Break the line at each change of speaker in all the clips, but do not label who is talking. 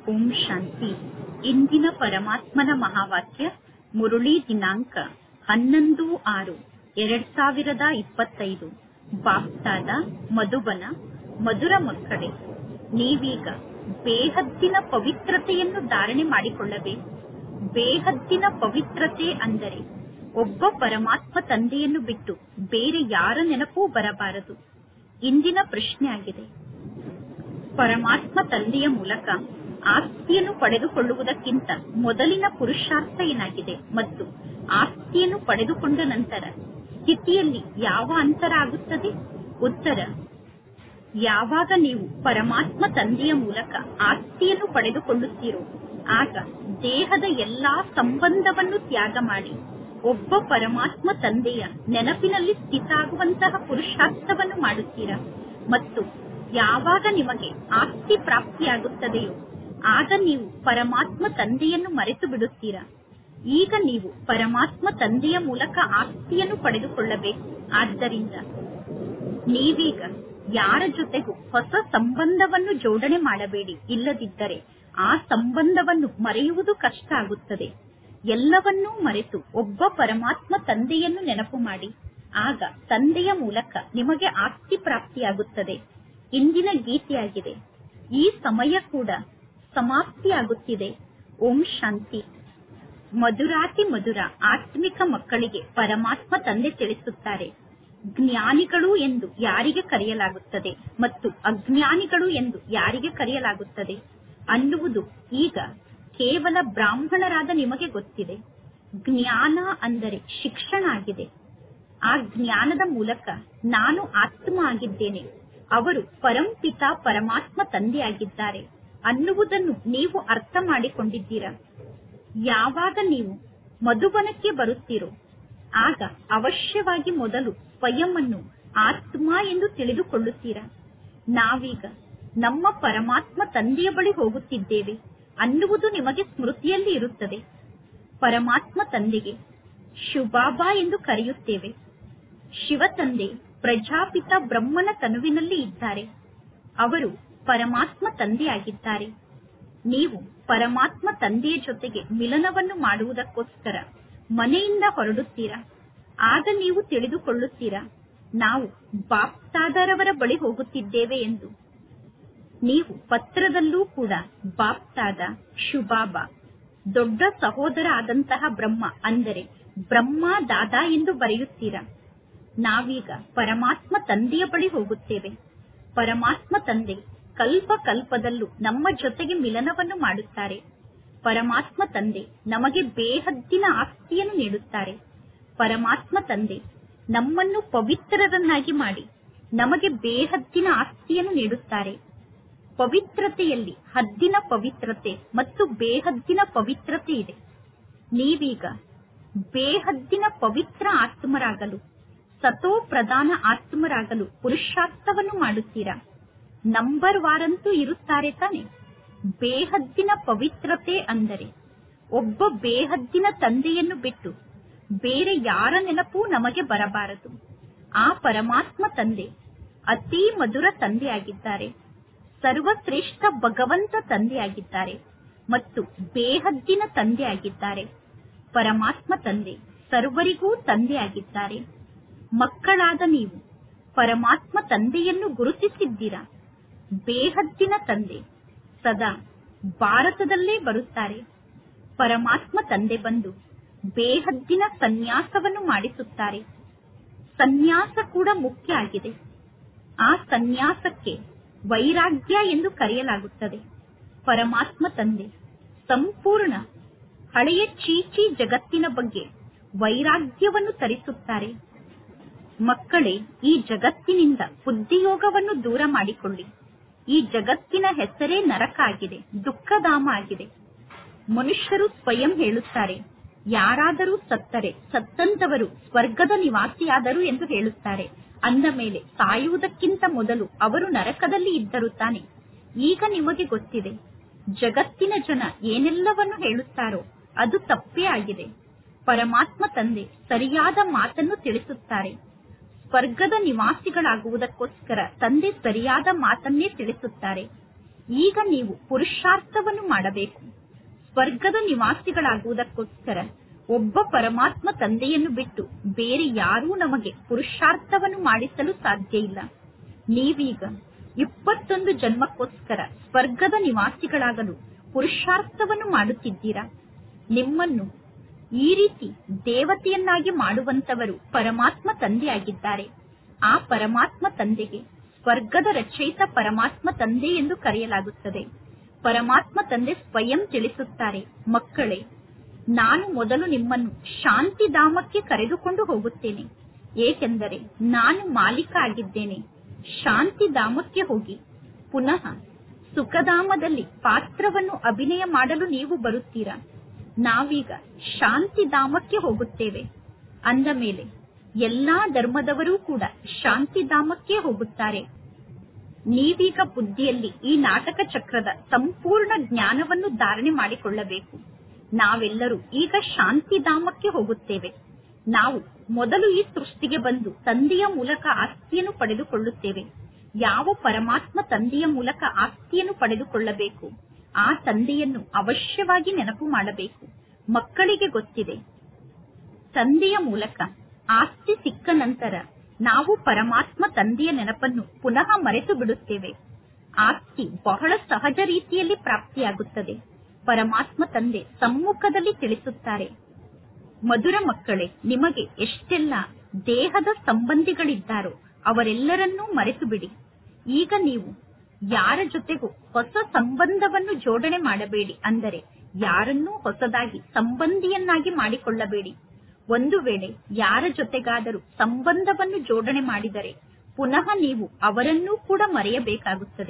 ಓಂ ಶಾಂತಿ ಇಂದಿನ ಪರಮಾತ್ಮನ ಮಹಾವಾಕ್ಯ ಮುರುಳಿ ದಿನಾಂಕ ಹನ್ನೊಂದು ಆರು ಎರಡ್ ಸಾವಿರದ ಇಪ್ಪತ್ತೈದು ಬಾಪ್ತಾದ ಮಧುಬನ ಮಧುರ ಮಕ್ಕಳೇ ನೀವೀಗ ಬೇಹದ್ದಿನ ಪವಿತ್ರತೆಯನ್ನು ಧಾರಣೆ ಮಾಡಿಕೊಳ್ಳಬೇಕು ಬೇಹದ್ದಿನ ಪವಿತ್ರತೆ ಅಂದರೆ ಒಬ್ಬ ಪರಮಾತ್ಮ ತಂದೆಯನ್ನು ಬಿಟ್ಟು ಬೇರೆ ಯಾರ ನೆನಪೂ ಬರಬಾರದು ಇಂದಿನ ಪ್ರಶ್ನೆ ಆಗಿದೆ ಪರಮಾತ್ಮ ತಂದೆಯ ಮೂಲಕ ಆಸ್ತಿಯನ್ನು ಪಡೆದುಕೊಳ್ಳುವುದಕ್ಕಿಂತ ಮೊದಲಿನ ಪುರುಷಾರ್ಥ ಏನಾಗಿದೆ ಮತ್ತು ಆಸ್ತಿಯನ್ನು ಪಡೆದುಕೊಂಡ ನಂತರ ಸ್ಥಿತಿಯಲ್ಲಿ ಯಾವ ಅಂತರ ಆಗುತ್ತದೆ ಉತ್ತರ ಯಾವಾಗ ನೀವು ಪರಮಾತ್ಮ ತಂದೆಯ ಮೂಲಕ ಆಸ್ತಿಯನ್ನು ಪಡೆದುಕೊಳ್ಳುತ್ತೀರೋ ಆಗ ದೇಹದ ಎಲ್ಲಾ ಸಂಬಂಧವನ್ನು ತ್ಯಾಗ ಮಾಡಿ ಒಬ್ಬ ಪರಮಾತ್ಮ ತಂದೆಯ ನೆನಪಿನಲ್ಲಿ ಸ್ಥಿತಾಗುವಂತಹ ಪುರುಷಾರ್ಥವನ್ನು ಮಾಡುತ್ತೀರಾ ಮತ್ತು ಯಾವಾಗ ನಿಮಗೆ ಆಸ್ತಿ ಪ್ರಾಪ್ತಿಯಾಗುತ್ತದೆಯೋ ಆಗ ನೀವು ಪರಮಾತ್ಮ ತಂದೆಯನ್ನು ಮರೆತು ಬಿಡುತ್ತೀರಾ ಈಗ ನೀವು ಪರಮಾತ್ಮ ತಂದೆಯ ಮೂಲಕ ಆಸ್ತಿಯನ್ನು ಪಡೆದುಕೊಳ್ಳಬೇಕು ಆದ್ದರಿಂದ ನೀವೀಗ ಯಾರ ಜೊತೆಗೂ ಹೊಸ ಸಂಬಂಧವನ್ನು ಜೋಡಣೆ ಮಾಡಬೇಡಿ ಇಲ್ಲದಿದ್ದರೆ ಆ ಸಂಬಂಧವನ್ನು ಮರೆಯುವುದು ಕಷ್ಟ ಆಗುತ್ತದೆ ಎಲ್ಲವನ್ನೂ ಮರೆತು ಒಬ್ಬ ಪರಮಾತ್ಮ ತಂದೆಯನ್ನು ನೆನಪು ಮಾಡಿ ಆಗ ತಂದೆಯ ಮೂಲಕ ನಿಮಗೆ ಆಸ್ತಿ ಪ್ರಾಪ್ತಿಯಾಗುತ್ತದೆ ಇಂದಿನ ಗೀತೆಯಾಗಿದೆ ಈ ಸಮಯ ಕೂಡ ಸಮಾಪ್ತಿಯಾಗುತ್ತಿದೆ ಓಂ ಶಾಂತಿ ಮಧುರಾತಿ ಮಧುರ ಆತ್ಮಿಕ ಮಕ್ಕಳಿಗೆ ಪರಮಾತ್ಮ ತಂದೆ ತಿಳಿಸುತ್ತಾರೆ ಜ್ಞಾನಿಗಳು ಎಂದು ಯಾರಿಗೆ ಕರೆಯಲಾಗುತ್ತದೆ ಮತ್ತು ಅಜ್ಞಾನಿಗಳು ಎಂದು ಯಾರಿಗೆ ಕರೆಯಲಾಗುತ್ತದೆ ಅನ್ನುವುದು ಈಗ ಕೇವಲ ಬ್ರಾಹ್ಮಣರಾದ ನಿಮಗೆ ಗೊತ್ತಿದೆ ಜ್ಞಾನ ಅಂದರೆ ಶಿಕ್ಷಣ ಆಗಿದೆ ಆ ಜ್ಞಾನದ ಮೂಲಕ ನಾನು ಆತ್ಮ ಆಗಿದ್ದೇನೆ ಅವರು ಪರಂಪಿತ ಪರಮಾತ್ಮ ತಂದೆಯಾಗಿದ್ದಾರೆ ಅನ್ನುವುದನ್ನು ನೀವು ಅರ್ಥ ಮಾಡಿಕೊಂಡಿದ್ದೀರಾ ಯಾವಾಗ ನೀವು ಮಧುಬನಕ್ಕೆ ಬರುತ್ತೀರೋ ಆಗ ಅವಶ್ಯವಾಗಿ ಮೊದಲು ಸ್ವಯಂ ಅನ್ನು ಆತ್ಮ ಎಂದು ತಿಳಿದುಕೊಳ್ಳುತ್ತೀರಾ ನಾವೀಗ ನಮ್ಮ ಪರಮಾತ್ಮ ತಂದೆಯ ಬಳಿ ಹೋಗುತ್ತಿದ್ದೇವೆ ಅನ್ನುವುದು ನಿಮಗೆ ಸ್ಮೃತಿಯಲ್ಲಿ ಇರುತ್ತದೆ ಪರಮಾತ್ಮ ತಂದೆಗೆ ಶುಭಾಬಾ ಎಂದು ಕರೆಯುತ್ತೇವೆ ಶಿವ ತಂದೆ ಪ್ರಜಾಪಿತ ಬ್ರಹ್ಮನ ತನುವಿನಲ್ಲಿ ಇದ್ದಾರೆ ಅವರು ಪರಮಾತ್ಮ ತಂದೆಯಾಗಿದ್ದಾರೆ ನೀವು ಪರಮಾತ್ಮ ತಂದೆಯ ಜೊತೆಗೆ ಮಿಲನವನ್ನು ಮಾಡುವುದಕ್ಕೋಸ್ಕರ ಮನೆಯಿಂದ ಹೊರಡುತ್ತೀರಾ ಆಗ ನೀವು ತಿಳಿದುಕೊಳ್ಳುತ್ತೀರಾ ನಾವು ಬಾಪ್ತಾದರವರ ಬಳಿ ಹೋಗುತ್ತಿದ್ದೇವೆ ಎಂದು ನೀವು ಪತ್ರದಲ್ಲೂ ಕೂಡ ಬಾಪ್ತಾದ ಶುಭಾಬ ದೊಡ್ಡ ಸಹೋದರ ಆದಂತಹ ಬ್ರಹ್ಮ ಅಂದರೆ ಬ್ರಹ್ಮ ದಾದಾ ಎಂದು ಬರೆಯುತ್ತೀರಾ ನಾವೀಗ ಪರಮಾತ್ಮ ತಂದೆಯ ಬಳಿ ಹೋಗುತ್ತೇವೆ ಪರಮಾತ್ಮ ತಂದೆ ಕಲ್ಪ ಕಲ್ಪದಲ್ಲೂ ನಮ್ಮ ಜೊತೆಗೆ ಮಿಲನವನ್ನು ಮಾಡುತ್ತಾರೆ ಪರಮಾತ್ಮ ತಂದೆ ನಮಗೆ ಬೇಹದ್ದಿನ ಆಸ್ತಿಯನ್ನು ನೀಡುತ್ತಾರೆ ಪರಮಾತ್ಮ ತಂದೆ ನಮ್ಮನ್ನು ಪವಿತ್ರರನ್ನಾಗಿ ಮಾಡಿ ನಮಗೆ ಬೇಹದ್ದಿನ ಆಸ್ತಿಯನ್ನು ನೀಡುತ್ತಾರೆ ಪವಿತ್ರತೆಯಲ್ಲಿ ಹದ್ದಿನ ಪವಿತ್ರತೆ ಮತ್ತು ಬೇಹದ್ದಿನ ಪವಿತ್ರತೆ ಇದೆ ನೀವೀಗ ಬೇಹದ್ದಿನ ಪವಿತ್ರ ಆತ್ಮರಾಗಲು ಸತೋ ಪ್ರಧಾನ ಆತ್ಮರಾಗಲು ಪುರುಷಾರ್ಥವನ್ನು ಮಾಡುತ್ತೀರಾ ನಂಬರ್ ವಾರಂತೂ ಇರುತ್ತಾರೆ ತಾನೆ ಬೇಹದ್ದಿನ ಪವಿತ್ರತೆ ಅಂದರೆ ಒಬ್ಬ ಬೇಹದ್ದಿನ ತಂದೆಯನ್ನು ಬಿಟ್ಟು ಬೇರೆ ಯಾರ ನೆನಪೂ ನಮಗೆ ಬರಬಾರದು ಆ ಪರಮಾತ್ಮ ತಂದೆ ಅತೀ ಮಧುರ ತಂದೆಯಾಗಿದ್ದಾರೆ ಸರ್ವಶ್ರೇಷ್ಠ ಭಗವಂತ ತಂದೆಯಾಗಿದ್ದಾರೆ ಮತ್ತು ಬೇಹದ್ದಿನ ತಂದೆಯಾಗಿದ್ದಾರೆ ಪರಮಾತ್ಮ ತಂದೆ ಸರ್ವರಿಗೂ ತಂದೆಯಾಗಿದ್ದಾರೆ ಮಕ್ಕಳಾದ ನೀವು ಪರಮಾತ್ಮ ತಂದೆಯನ್ನು ಗುರುತಿಸಿದ್ದೀರಾ ಬೇಹದ್ದಿನ ತಂದೆ ಸದಾ ಭಾರತದಲ್ಲೇ ಬರುತ್ತಾರೆ ಪರಮಾತ್ಮ ತಂದೆ ಬಂದು ಬೇಹದ್ದಿನ ಸನ್ಯಾಸವನ್ನು ಮಾಡಿಸುತ್ತಾರೆ ಸನ್ಯಾಸ ಕೂಡ ಮುಖ್ಯ ಆಗಿದೆ ಆ ಸನ್ಯಾಸಕ್ಕೆ ವೈರಾಗ್ಯ ಎಂದು ಕರೆಯಲಾಗುತ್ತದೆ ಪರಮಾತ್ಮ ತಂದೆ ಸಂಪೂರ್ಣ ಹಳೆಯ ಚೀಚಿ ಜಗತ್ತಿನ ಬಗ್ಗೆ ವೈರಾಗ್ಯವನ್ನು ತರಿಸುತ್ತಾರೆ ಮಕ್ಕಳೇ ಈ ಜಗತ್ತಿನಿಂದ ಬುದ್ಧಿಯೋಗವನ್ನು ದೂರ ಮಾಡಿಕೊಳ್ಳಿ ಈ ಜಗತ್ತಿನ ಹೆಸರೇ ನರಕ ಆಗಿದೆ ದುಃಖಧಾಮ ಆಗಿದೆ ಮನುಷ್ಯರು ಸ್ವಯಂ ಹೇಳುತ್ತಾರೆ ಯಾರಾದರೂ ಸತ್ತರೆ ಸತ್ತಂತವರು ಸ್ವರ್ಗದ ನಿವಾಸಿಯಾದರು ಎಂದು ಹೇಳುತ್ತಾರೆ ಅಂದ ಮೇಲೆ ಸಾಯುವುದಕ್ಕಿಂತ ಮೊದಲು ಅವರು ನರಕದಲ್ಲಿ ಇದ್ದರು ತಾನೆ ಈಗ ನಿಮಗೆ ಗೊತ್ತಿದೆ ಜಗತ್ತಿನ ಜನ ಏನೆಲ್ಲವನ್ನು ಹೇಳುತ್ತಾರೋ ಅದು ತಪ್ಪೇ ಆಗಿದೆ ಪರಮಾತ್ಮ ತಂದೆ ಸರಿಯಾದ ಮಾತನ್ನು ತಿಳಿಸುತ್ತಾರೆ ಸ್ವರ್ಗದ ನಿವಾಸಿಗಳಾಗುವುದಕ್ಕೋಸ್ಕರ ತಂದೆ ಸರಿಯಾದ ಮಾತನ್ನೇ ತಿಳಿಸುತ್ತಾರೆ ಈಗ ನೀವು ಪುರುಷಾರ್ಥವನ್ನು ಮಾಡಬೇಕು ಸ್ವರ್ಗದ ನಿವಾಸಿಗಳಾಗುವುದಕ್ಕೋಸ್ಕರ ಒಬ್ಬ ಪರಮಾತ್ಮ ತಂದೆಯನ್ನು ಬಿಟ್ಟು ಬೇರೆ ಯಾರೂ ನಮಗೆ ಪುರುಷಾರ್ಥವನ್ನು ಮಾಡಿಸಲು ಸಾಧ್ಯ ಇಲ್ಲ ನೀವೀಗ ಇಪ್ಪತ್ತೊಂದು ಜನ್ಮಕ್ಕೋಸ್ಕರ ಸ್ವರ್ಗದ ನಿವಾಸಿಗಳಾಗಲು ಪುರುಷಾರ್ಥವನ್ನು ಮಾಡುತ್ತಿದ್ದೀರಾ ನಿಮ್ಮನ್ನು ಈ ರೀತಿ ದೇವತೆಯನ್ನಾಗಿ ಮಾಡುವಂತವರು ಪರಮಾತ್ಮ ತಂದೆಯಾಗಿದ್ದಾರೆ ಆ ಪರಮಾತ್ಮ ತಂದೆಗೆ ಸ್ವರ್ಗದ ರಚಯಿತ ಪರಮಾತ್ಮ ತಂದೆ ಎಂದು ಕರೆಯಲಾಗುತ್ತದೆ ಪರಮಾತ್ಮ ತಂದೆ ಸ್ವಯಂ ತಿಳಿಸುತ್ತಾರೆ ಮಕ್ಕಳೇ ನಾನು ಮೊದಲು ನಿಮ್ಮನ್ನು ಶಾಂತಿಧಾಮಕ್ಕೆ ಕರೆದುಕೊಂಡು ಹೋಗುತ್ತೇನೆ ಏಕೆಂದರೆ ನಾನು ಮಾಲೀಕ ಆಗಿದ್ದೇನೆ ಶಾಂತಿಧಾಮಕ್ಕೆ ಹೋಗಿ ಪುನಃ ಸುಖಧಾಮದಲ್ಲಿ ಪಾತ್ರವನ್ನು ಅಭಿನಯ ಮಾಡಲು ನೀವು ಬರುತ್ತೀರಾ ನಾವೀಗ ಶಾಂತಿಧಾಮಕ್ಕೆ ಹೋಗುತ್ತೇವೆ ಅಂದ ಮೇಲೆ ಎಲ್ಲಾ ಧರ್ಮದವರೂ ಕೂಡ ಶಾಂತಿಧಾಮಕ್ಕೆ ಹೋಗುತ್ತಾರೆ ನೀವೀಗ ಬುದ್ಧಿಯಲ್ಲಿ ಈ ನಾಟಕ ಚಕ್ರದ ಸಂಪೂರ್ಣ ಜ್ಞಾನವನ್ನು ಧಾರಣೆ ಮಾಡಿಕೊಳ್ಳಬೇಕು ನಾವೆಲ್ಲರೂ ಈಗ ಶಾಂತಿಧಾಮಕ್ಕೆ ಹೋಗುತ್ತೇವೆ ನಾವು ಮೊದಲು ಈ ಸೃಷ್ಟಿಗೆ ಬಂದು ತಂದೆಯ ಮೂಲಕ ಆಸ್ತಿಯನ್ನು ಪಡೆದುಕೊಳ್ಳುತ್ತೇವೆ ಯಾವ ಪರಮಾತ್ಮ ತಂದೆಯ ಮೂಲಕ ಆಸ್ತಿಯನ್ನು ಪಡೆದುಕೊಳ್ಳಬೇಕು ಆ ತಂದೆಯನ್ನು ಅವಶ್ಯವಾಗಿ ನೆನಪು ಮಾಡಬೇಕು ಮಕ್ಕಳಿಗೆ ಗೊತ್ತಿದೆ ತಂದೆಯ ಮೂಲಕ ಆಸ್ತಿ ಸಿಕ್ಕ ನಂತರ ನಾವು ಪರಮಾತ್ಮ ತಂದೆಯ ನೆನಪನ್ನು ಪುನಃ ಮರೆತು ಬಿಡುತ್ತೇವೆ ಆಸ್ತಿ ಬಹಳ ಸಹಜ ರೀತಿಯಲ್ಲಿ ಪ್ರಾಪ್ತಿಯಾಗುತ್ತದೆ ಪರಮಾತ್ಮ ತಂದೆ ಸಮ್ಮುಖದಲ್ಲಿ ತಿಳಿಸುತ್ತಾರೆ ಮಧುರ ಮಕ್ಕಳೇ ನಿಮಗೆ ಎಷ್ಟೆಲ್ಲ ದೇಹದ ಸಂಬಂಧಿಗಳಿದ್ದಾರೋ ಅವರೆಲ್ಲರನ್ನೂ ಮರೆತು ಬಿಡಿ ಈಗ ನೀವು ಯಾರ ಜೊತೆಗೂ ಹೊಸ ಸಂಬಂಧವನ್ನು ಜೋಡಣೆ ಮಾಡಬೇಡಿ ಅಂದರೆ ಯಾರನ್ನೂ ಹೊಸದಾಗಿ ಸಂಬಂಧಿಯನ್ನಾಗಿ ಮಾಡಿಕೊಳ್ಳಬೇಡಿ ಒಂದು ವೇಳೆ ಯಾರ ಜೊತೆಗಾದರೂ ಸಂಬಂಧವನ್ನು ಜೋಡಣೆ ಮಾಡಿದರೆ ಪುನಃ ನೀವು ಅವರನ್ನೂ ಕೂಡ ಮರೆಯಬೇಕಾಗುತ್ತದೆ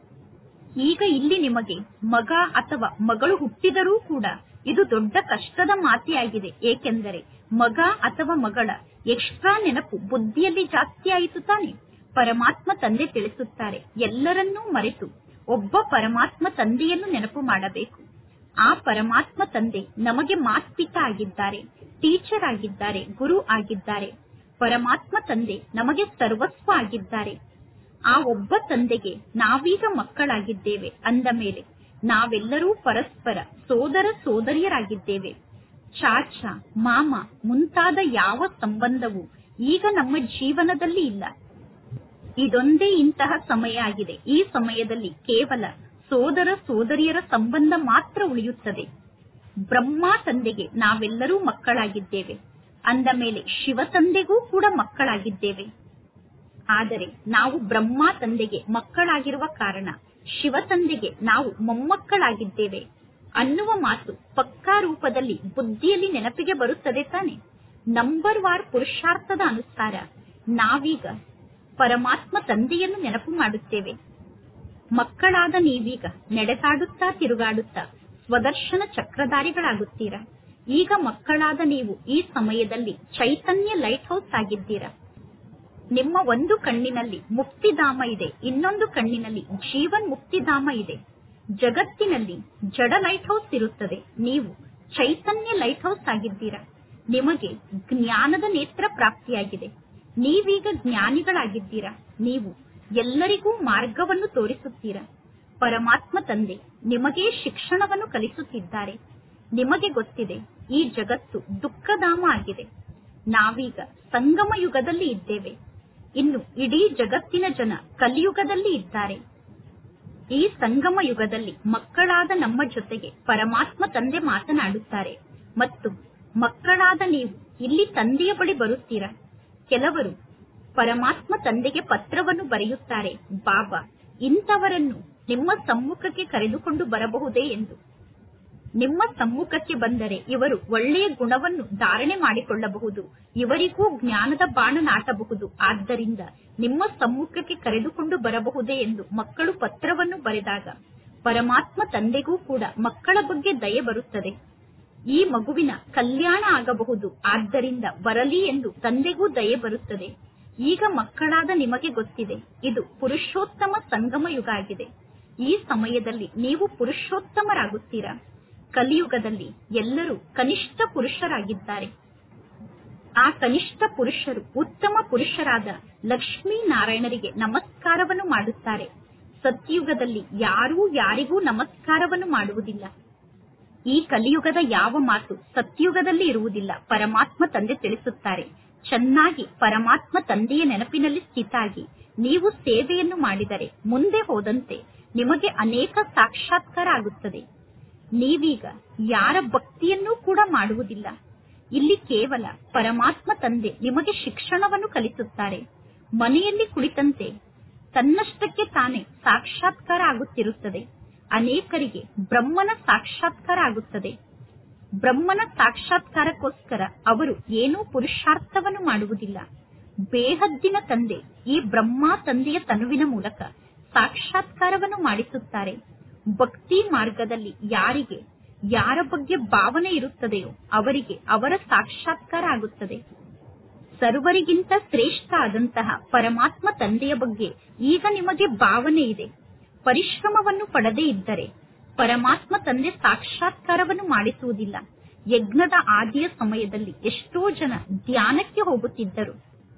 ಈಗ ಇಲ್ಲಿ ನಿಮಗೆ ಮಗ ಅಥವಾ ಮಗಳು ಹುಟ್ಟಿದರೂ ಕೂಡ ಇದು ದೊಡ್ಡ ಕಷ್ಟದ ಮಾತೆಯಾಗಿದೆ ಏಕೆಂದರೆ ಮಗ ಅಥವಾ ಮಗಳ ಎಕ್ಸ್ಟ್ರಾ ನೆನಪು ಬುದ್ಧಿಯಲ್ಲಿ ಜಾಸ್ತಿ ಆಯಿತು ತಾನೆ ಪರಮಾತ್ಮ ತಂದೆ ತಿಳಿಸುತ್ತಾರೆ ಎಲ್ಲರನ್ನೂ ಮರೆತು ಒಬ್ಬ ಪರಮಾತ್ಮ ತಂದೆಯನ್ನು ನೆನಪು ಮಾಡಬೇಕು ಆ ಪರಮಾತ್ಮ ತಂದೆ ನಮಗೆ ಮಾತ್ಪಿತ ಆಗಿದ್ದಾರೆ ಟೀಚರ್ ಆಗಿದ್ದಾರೆ ಗುರು ಆಗಿದ್ದಾರೆ ಪರಮಾತ್ಮ ತಂದೆ ನಮಗೆ ಸರ್ವಸ್ವ ಆಗಿದ್ದಾರೆ ಆ ಒಬ್ಬ ತಂದೆಗೆ ನಾವೀಗ ಮಕ್ಕಳಾಗಿದ್ದೇವೆ ಅಂದ ಮೇಲೆ ನಾವೆಲ್ಲರೂ ಪರಸ್ಪರ ಸೋದರ ಸೋದರಿಯರಾಗಿದ್ದೇವೆ ಚಾಚ ಮಾಮ ಮುಂತಾದ ಯಾವ ಸಂಬಂಧವೂ ಈಗ ನಮ್ಮ ಜೀವನದಲ್ಲಿ ಇಲ್ಲ ಇದೊಂದೇ ಇಂತಹ ಸಮಯ ಆಗಿದೆ ಈ ಸಮಯದಲ್ಲಿ ಕೇವಲ ಸೋದರ ಸೋದರಿಯರ ಸಂಬಂಧ ಮಾತ್ರ ಉಳಿಯುತ್ತದೆ ಬ್ರಹ್ಮ ತಂದೆಗೆ ನಾವೆಲ್ಲರೂ ಮಕ್ಕಳಾಗಿದ್ದೇವೆ ಅಂದ ಮೇಲೆ ಶಿವ ತಂದೆಗೂ ಕೂಡ ಮಕ್ಕಳಾಗಿದ್ದೇವೆ ಆದರೆ ನಾವು ಬ್ರಹ್ಮ ತಂದೆಗೆ ಮಕ್ಕಳಾಗಿರುವ ಕಾರಣ ಶಿವ ತಂದೆಗೆ ನಾವು ಮೊಮ್ಮಕ್ಕಳಾಗಿದ್ದೇವೆ ಅನ್ನುವ ಮಾತು ಪಕ್ಕಾ ರೂಪದಲ್ಲಿ ಬುದ್ಧಿಯಲ್ಲಿ ನೆನಪಿಗೆ ಬರುತ್ತದೆ ತಾನೆ ನಂಬರ್ ವಾರ್ ಪುರುಷಾರ್ಥದ ಅನುಸಾರ ನಾವೀಗ ಪರಮಾತ್ಮ ತಂದೆಯನ್ನು ನೆನಪು ಮಾಡುತ್ತೇವೆ ಮಕ್ಕಳಾದ ನೀವೀಗ ನಡೆದಾಡುತ್ತಾ ತಿರುಗಾಡುತ್ತಾ ಸ್ವದರ್ಶನ ಚಕ್ರಧಾರಿಗಳಾಗುತ್ತೀರಾ ಈಗ ಮಕ್ಕಳಾದ ನೀವು ಈ ಸಮಯದಲ್ಲಿ ಚೈತನ್ಯ ಲೈಟ್ ಹೌಸ್ ಆಗಿದ್ದೀರಾ ನಿಮ್ಮ ಒಂದು ಕಣ್ಣಿನಲ್ಲಿ ಮುಕ್ತಿಧಾಮ ಇದೆ ಇನ್ನೊಂದು ಕಣ್ಣಿನಲ್ಲಿ ಜೀವನ್ ಮುಕ್ತಿಧಾಮ ಇದೆ ಜಗತ್ತಿನಲ್ಲಿ ಜಡ ಲೈಟ್ ಹೌಸ್ ಇರುತ್ತದೆ ನೀವು ಚೈತನ್ಯ ಲೈಟ್ ಹೌಸ್ ಆಗಿದ್ದೀರಾ ನಿಮಗೆ ಜ್ಞಾನದ ನೇತ್ರ ಪ್ರಾಪ್ತಿಯಾಗಿದೆ ನೀವೀಗ ಜ್ಞಾನಿಗಳಾಗಿದ್ದೀರಾ ನೀವು ಎಲ್ಲರಿಗೂ ಮಾರ್ಗವನ್ನು ತೋರಿಸುತ್ತೀರಾ ಪರಮಾತ್ಮ ತಂದೆ ನಿಮಗೇ ಶಿಕ್ಷಣವನ್ನು ಕಲಿಸುತ್ತಿದ್ದಾರೆ ನಿಮಗೆ ಗೊತ್ತಿದೆ ಈ ಜಗತ್ತು ದುಃಖಧಾಮ ಆಗಿದೆ ನಾವೀಗ ಸಂಗಮ ಯುಗದಲ್ಲಿ ಇದ್ದೇವೆ ಇನ್ನು ಇಡೀ ಜಗತ್ತಿನ ಜನ ಕಲಿಯುಗದಲ್ಲಿ ಇದ್ದಾರೆ ಈ ಸಂಗಮ ಯುಗದಲ್ಲಿ ಮಕ್ಕಳಾದ ನಮ್ಮ ಜೊತೆಗೆ ಪರಮಾತ್ಮ ತಂದೆ ಮಾತನಾಡುತ್ತಾರೆ ಮತ್ತು ಮಕ್ಕಳಾದ ನೀವು ಇಲ್ಲಿ ತಂದೆಯ ಬಳಿ ಬರುತ್ತೀರಾ ಕೆಲವರು ಪರಮಾತ್ಮ ತಂದೆಗೆ ಪತ್ರವನ್ನು ಬರೆಯುತ್ತಾರೆ ಬಾಬಾ ಇಂಥವರನ್ನು ನಿಮ್ಮ ಸಮ್ಮುಖಕ್ಕೆ ಕರೆದುಕೊಂಡು ಬರಬಹುದೇ ಎಂದು ನಿಮ್ಮ ಸಮ್ಮುಖಕ್ಕೆ ಬಂದರೆ ಇವರು ಒಳ್ಳೆಯ ಗುಣವನ್ನು ಧಾರಣೆ ಮಾಡಿಕೊಳ್ಳಬಹುದು ಇವರಿಗೂ ಜ್ಞಾನದ ಬಾಣ ನಾಟಬಹುದು ಆದ್ದರಿಂದ ನಿಮ್ಮ ಸಮ್ಮುಖಕ್ಕೆ ಕರೆದುಕೊಂಡು ಬರಬಹುದೇ ಎಂದು ಮಕ್ಕಳು ಪತ್ರವನ್ನು ಬರೆದಾಗ ಪರಮಾತ್ಮ ತಂದೆಗೂ ಕೂಡ ಮಕ್ಕಳ ಬಗ್ಗೆ ದಯೆ ಬರುತ್ತದೆ ಈ ಮಗುವಿನ ಕಲ್ಯಾಣ ಆಗಬಹುದು ಆದ್ದರಿಂದ ಬರಲಿ ಎಂದು ತಂದೆಗೂ ದಯೆ ಬರುತ್ತದೆ ಈಗ ಮಕ್ಕಳಾದ ನಿಮಗೆ ಗೊತ್ತಿದೆ ಇದು ಪುರುಷೋತ್ತಮ ಸಂಗಮ ಯುಗ ಆಗಿದೆ ಈ ಸಮಯದಲ್ಲಿ ನೀವು ಪುರುಷೋತ್ತಮರಾಗುತ್ತೀರಾ ಕಲಿಯುಗದಲ್ಲಿ ಎಲ್ಲರೂ ಕನಿಷ್ಠ ಪುರುಷರಾಗಿದ್ದಾರೆ ಆ ಕನಿಷ್ಠ ಪುರುಷರು ಉತ್ತಮ ಪುರುಷರಾದ ಲಕ್ಷ್ಮೀ ನಾರಾಯಣರಿಗೆ ನಮಸ್ಕಾರವನ್ನು ಮಾಡುತ್ತಾರೆ ಸತ್ಯುಗದಲ್ಲಿ ಯಾರೂ ಯಾರಿಗೂ ನಮಸ್ಕಾರವನ್ನು ಮಾಡುವುದಿಲ್ಲ ಈ ಕಲಿಯುಗದ ಯಾವ ಮಾತು ಸತ್ಯುಗದಲ್ಲಿ ಇರುವುದಿಲ್ಲ ಪರಮಾತ್ಮ ತಂದೆ ತಿಳಿಸುತ್ತಾರೆ ಚೆನ್ನಾಗಿ ಪರಮಾತ್ಮ ತಂದೆಯ ನೆನಪಿನಲ್ಲಿ ಸ್ಥಿತಾಗಿ ನೀವು ಸೇವೆಯನ್ನು ಮಾಡಿದರೆ ಮುಂದೆ ಹೋದಂತೆ ನಿಮಗೆ ಅನೇಕ ಸಾಕ್ಷಾತ್ಕಾರ ಆಗುತ್ತದೆ ನೀವೀಗ ಯಾರ ಭಕ್ತಿಯನ್ನೂ ಕೂಡ ಮಾಡುವುದಿಲ್ಲ ಇಲ್ಲಿ ಕೇವಲ ಪರಮಾತ್ಮ ತಂದೆ ನಿಮಗೆ ಶಿಕ್ಷಣವನ್ನು ಕಲಿಸುತ್ತಾರೆ ಮನೆಯಲ್ಲಿ ಕುಳಿತಂತೆ ತನ್ನಷ್ಟಕ್ಕೆ ತಾನೇ ಸಾಕ್ಷಾತ್ಕಾರ ಆಗುತ್ತಿರುತ್ತದೆ ಅನೇಕರಿಗೆ ಬ್ರಹ್ಮನ ಸಾಕ್ಷಾತ್ಕಾರ ಆಗುತ್ತದೆ ಬ್ರಹ್ಮನ ಸಾಕ್ಷಾತ್ಕಾರಕ್ಕೋಸ್ಕರ ಅವರು ಏನೂ ಪುರುಷಾರ್ಥವನ್ನು ಮಾಡುವುದಿಲ್ಲ ಬೇಹದ್ದಿನ ತಂದೆ ಈ ಬ್ರಹ್ಮ ತಂದೆಯ ತನುವಿನ ಮೂಲಕ ಸಾಕ್ಷಾತ್ಕಾರವನ್ನು ಮಾಡಿಸುತ್ತಾರೆ ಭಕ್ತಿ ಮಾರ್ಗದಲ್ಲಿ ಯಾರಿಗೆ ಯಾರ ಬಗ್ಗೆ ಭಾವನೆ ಇರುತ್ತದೆಯೋ ಅವರಿಗೆ ಅವರ ಸಾಕ್ಷಾತ್ಕಾರ ಆಗುತ್ತದೆ ಸರ್ವರಿಗಿಂತ ಶ್ರೇಷ್ಠ ಆದಂತಹ ಪರಮಾತ್ಮ ತಂದೆಯ ಬಗ್ಗೆ ಈಗ ನಿಮಗೆ ಭಾವನೆ ಇದೆ ಪರಿಶ್ರಮವನ್ನು ಪಡದೇ ಇದ್ದರೆ ಪರಮಾತ್ಮ ತಂದೆ ಸಾಕ್ಷಾತ್ಕಾರವನ್ನು ಮಾಡಿಸುವುದಿಲ್ಲ ಯಜ್ಞದ ಆದಿಯ ಸಮಯದಲ್ಲಿ ಎಷ್ಟೋ ಜನ ಧ್ಯಾನಕ್ಕೆ ಹೋಗುತ್ತಿದ್ದರು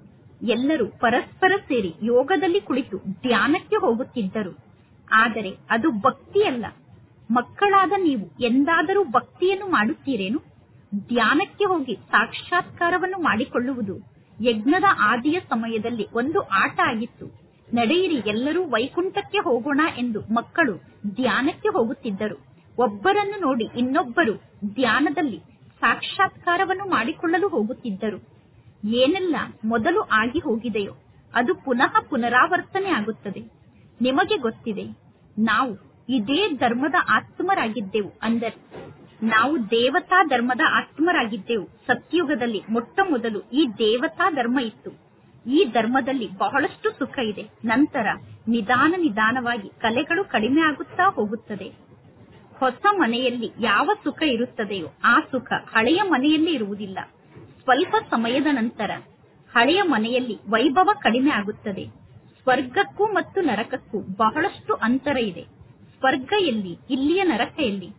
ಎಲ್ಲರೂ ಪರಸ್ಪರ ಸೇರಿ ಯೋಗದಲ್ಲಿ ಕುಳಿತು ಧ್ಯಾನಕ್ಕೆ ಹೋಗುತ್ತಿದ್ದರು ಆದರೆ ಅದು ಭಕ್ತಿಯಲ್ಲ ಮಕ್ಕಳಾದ ನೀವು ಎಂದಾದರೂ ಭಕ್ತಿಯನ್ನು ಮಾಡುತ್ತೀರೇನು ಧ್ಯಾನಕ್ಕೆ ಹೋಗಿ ಸಾಕ್ಷಾತ್ಕಾರವನ್ನು ಮಾಡಿಕೊಳ್ಳುವುದು ಯಜ್ಞದ ಆದಿಯ ಸಮಯದಲ್ಲಿ ಒಂದು ಆಟ ಆಗಿತ್ತು ನಡೆಯಿರಿ ಎಲ್ಲರೂ ವೈಕುಂಠಕ್ಕೆ ಹೋಗೋಣ ಎಂದು ಮಕ್ಕಳು ಧ್ಯಾನಕ್ಕೆ ಹೋಗುತ್ತಿದ್ದರು ಒಬ್ಬರನ್ನು ನೋಡಿ ಇನ್ನೊಬ್ಬರು ಧ್ಯಾನದಲ್ಲಿ ಸಾಕ್ಷಾತ್ಕಾರವನ್ನು ಮಾಡಿಕೊಳ್ಳಲು ಹೋಗುತ್ತಿದ್ದರು ಏನೆಲ್ಲ ಮೊದಲು ಆಗಿ ಹೋಗಿದೆಯೋ ಅದು ಪುನಃ ಪುನರಾವರ್ತನೆ ಆಗುತ್ತದೆ ನಿಮಗೆ ಗೊತ್ತಿದೆ ನಾವು ಇದೇ ಧರ್ಮದ ಆತ್ಮರಾಗಿದ್ದೆವು ಅಂದರೆ ನಾವು ದೇವತಾ ಧರ್ಮದ ಆತ್ಮರಾಗಿದ್ದೆವು ಸತ್ಯುಗದಲ್ಲಿ ಮೊಟ್ಟ ಮೊದಲು ಈ ದೇವತಾ ಧರ್ಮ ಇತ್ತು ಈ ಧರ್ಮದಲ್ಲಿ ಬಹಳಷ್ಟು ಸುಖ ಇದೆ ನಂತರ ನಿಧಾನ ನಿಧಾನವಾಗಿ ಕಲೆಗಳು ಕಡಿಮೆ ಆಗುತ್ತಾ ಹೋಗುತ್ತದೆ ಹೊಸ ಮನೆಯಲ್ಲಿ ಯಾವ ಸುಖ ಇರುತ್ತದೆಯೋ ಆ ಸುಖ ಹಳೆಯ ಮನೆಯಲ್ಲಿ ಇರುವುದಿಲ್ಲ ಸ್ವಲ್ಪ ಸಮಯದ ನಂತರ ಹಳೆಯ ಮನೆಯಲ್ಲಿ ವೈಭವ ಕಡಿಮೆ ಆಗುತ್ತದೆ ಸ್ವರ್ಗಕ್ಕೂ ಮತ್ತು ನರಕಕ್ಕೂ ಬಹಳಷ್ಟು ಅಂತರ ಇದೆ ಸ್ವರ್ಗ ಎಲ್ಲಿ ಇಲ್ಲಿಯ ನರಕ ಎಲ್ಲಿ